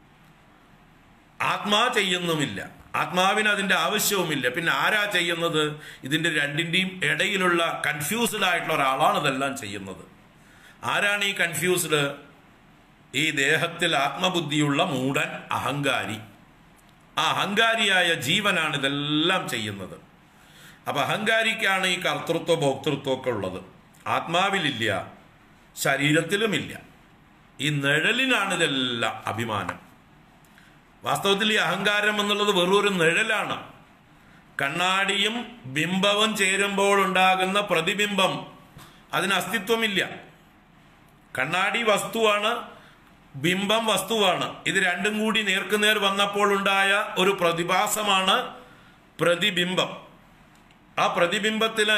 ആത്മാ ചെയ്യുന്നുമില്ല ആത്മാവിന് അതിന്റെ ആവശ്യവുമില്ല പിന്നെ ആരാ ചെയ്യുന്നത് ഇതിന്റെ രണ്ടിന്റെയും ഇടയിലുള്ള കൺഫ്യൂസ്ഡ് ആയിട്ടുള്ള ഒരാളാണ് ഇതെല്ലാം ചെയ്യുന്നത് ആരാണ് ഈ കൺഫ്യൂസ്ഡ് ഈ ദേഹത്തിൽ ആത്മബുദ്ധിയുള്ള മൂടൻ അഹങ്കാരി ആ അഹങ്കാരിയായ ജീവനാണ് ഇതെല്ലാം ചെയ്യുന്നത് അപ്പൊ അഹങ്കാരിക്കാണ് ഈ കർത്തൃത്വ ഭോക്തൃത്വം ഒക്കെ ഉള്ളത് ആത്മാവിലില്ല ശരീരത്തിലുമില്ല ഈ നിഴലിനാണ് ഇതെല്ലാം അഭിമാനം വാസ്തവത്തിൽ ഈ അഹങ്കാരം എന്നുള്ളത് വെറൊരു നിഴലാണ് കണ്ണാടിയും ബിംബവും ചേരുമ്പോൾ ഉണ്ടാകുന്ന പ്രതിബിംബം അതിന് അസ്തിത്വമില്ല കണ്ണാടി വസ്തുവാണ് ബിംബം വസ്തുവാണ് ഇത് രണ്ടും കൂടി നേർക്കുനേർ വന്നപ്പോൾ ഉണ്ടായ ഒരു പ്രതിഭാസമാണ് പ്രതിബിംബം ആ പ്രതിബിംബത്തിന്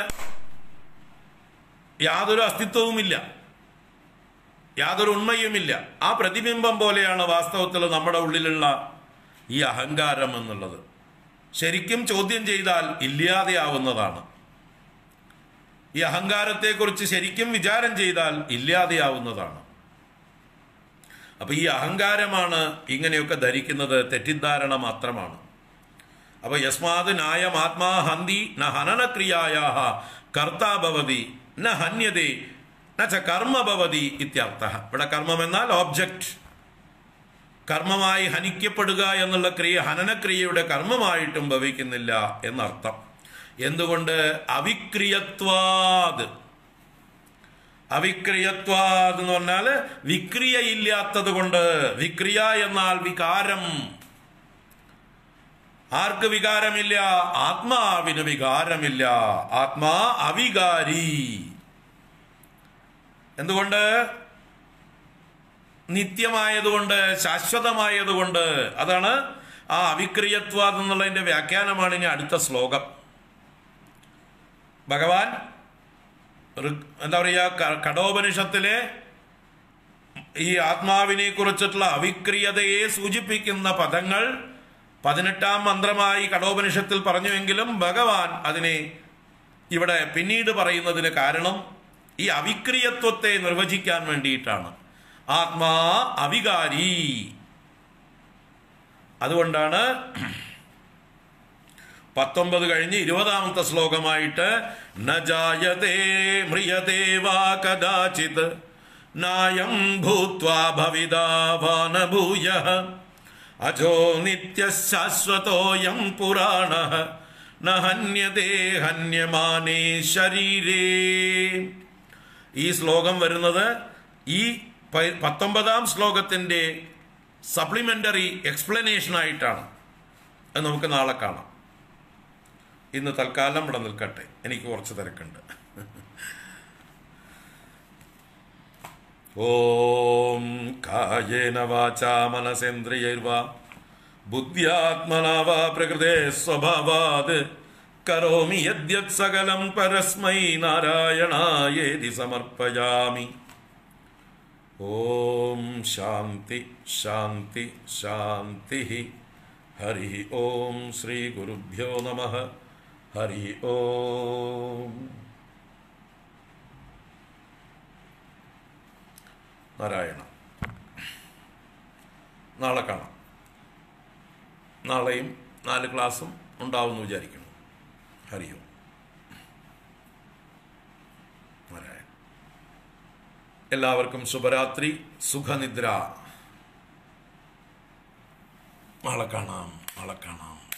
യാതൊരു അസ്തിത്വവുമില്ല യാതൊരു ഉണ്മയുമില്ല ആ പ്രതിബിംബം പോലെയാണ് വാസ്തവത്തിൽ നമ്മുടെ ഉള്ളിലുള്ള ഈ അഹങ്കാരം എന്നുള്ളത് ശരിക്കും ചോദ്യം ചെയ്താൽ ഇല്ലാതെയാവുന്നതാണ് ഈ അഹങ്കാരത്തെക്കുറിച്ച് ശരിക്കും വിചാരം ചെയ്താൽ ഇല്ലാതെയാവുന്നതാണ് അപ്പൊ ഈ അഹങ്കാരമാണ് ഇങ്ങനെയൊക്കെ ധരിക്കുന്നത് തെറ്റിദ്ധാരണ മാത്രമാണ് അപ്പൊ യസ്മാത് നായം ആത്മാ ഹന്തി ന ഹനനക്രിയായ കർത്താഭവതി ന ഹന്യതേ നച്ച കർമ്മഭവതി ഇത്യർത്ഥ ഇവിടെ കർമ്മം എന്നാൽ ഓബ്ജക്റ്റ് കർമ്മമായി ഹനിക്കപ്പെടുക എന്നുള്ള ക്രിയ ഹനനക്രിയയുടെ കർമ്മമായിട്ടും ഭവിക്കുന്നില്ല എന്നർത്ഥം എന്തുകൊണ്ട് അവിക്രിയത്വാത് അവിക്രിയത്വാത് എന്ന് പറഞ്ഞാൽ വിക്രിയ ഇല്ലാത്തത് കൊണ്ട് വിക്രിയ എന്നാൽ വികാരം ആർക്ക് വികാരമില്ല ആത്മാവിന് വികാരമില്ല ആത്മാ അവികാരി എന്തുകൊണ്ട് നിത്യമായതുകൊണ്ട് ശാശ്വതമായതുകൊണ്ട് അതാണ് ആ അവിക്രിയത്വാദ് എന്നുള്ളതിന്റെ വ്യാഖ്യാനമാണ് ഇനി അടുത്ത ശ്ലോകം ഭഗവാൻ ഋഗ്- എന്താ പറയുക കടോപനിഷത്തിലെ ഈ ആത്മാവിനെ കുറിച്ചിട്ടുള്ള അവിക്രിയതയെ സൂചിപ്പിക്കുന്ന പദങ്ങൾ പതിനെട്ടാം മന്ത്രമായി കടോപനിഷത്തിൽ പറഞ്ഞുവെങ്കിലും ഭഗവാൻ അതിനെ ഇവിടെ പിന്നീട് പറയുന്നതിന് കാരണം ഈ അവിക്രിയത്വത്തെ നിർവചിക്കാൻ വേണ്ടിയിട്ടാണ് ആത്മാ അവികാരി അതുകൊണ്ടാണ് പത്തൊമ്പത് കഴിഞ്ഞ് ഇരുപതാമത്തെ ശ്ലോകമായിട്ട് ന ജായതേ മ്രിയതേ വാ കദാചിത് നായം ഭൂത്വാ ഭവിതാവാനഭൂയ അജോ നിത്യശാശ്വതോയം പുരാണ ന ഹന്യതേ ഹന്യമാനേ ശരീരേ ഈ ശ്ലോകം വരുന്നത് ഈ പ- പത്തൊമ്പതാം ശ്ലോകത്തിന്റെ സപ്ലിമെന്ററി എക്സ്പ്ലനേഷൻ ആയിട്ടാണ് അത് നമുക്ക് നാളെ കാണാം ഇന്ന് തൽക്കാലം ഇവിടെ നിൽക്കട്ടെ എനിക്ക് കുറച്ച് തിരക്കുണ്ട് ഓം കായേന വാചാ മനസേന്ദ്രിയൈർവാ ബുദ്ധ്യാത്മനാ വാ പ്രകൃതേ സ്വഭാവാത് കരോമി യദ്യത് സകലം പരസ്മൈ നാരായണായേതി സമർപ്പയാമി ഓം ശാന്തി ശാന്തി ശാന്തി ഹരി ഓം ശ്രീ ഗുരുഭ്യോ നമ ഹരി ഓം നാരായണ നാളെ കാണാം നാളെയും നാല് ക്ലാസ്സും ഉണ്ടാവുമെന്ന് വിചാരിക്കുന്നു ഹരി ഓം നാരായണ എല്ലാവർക്കും ശുഭരാത്രി സുഖനിദ്ര നാളെ കാണാം നാളെ കാണാം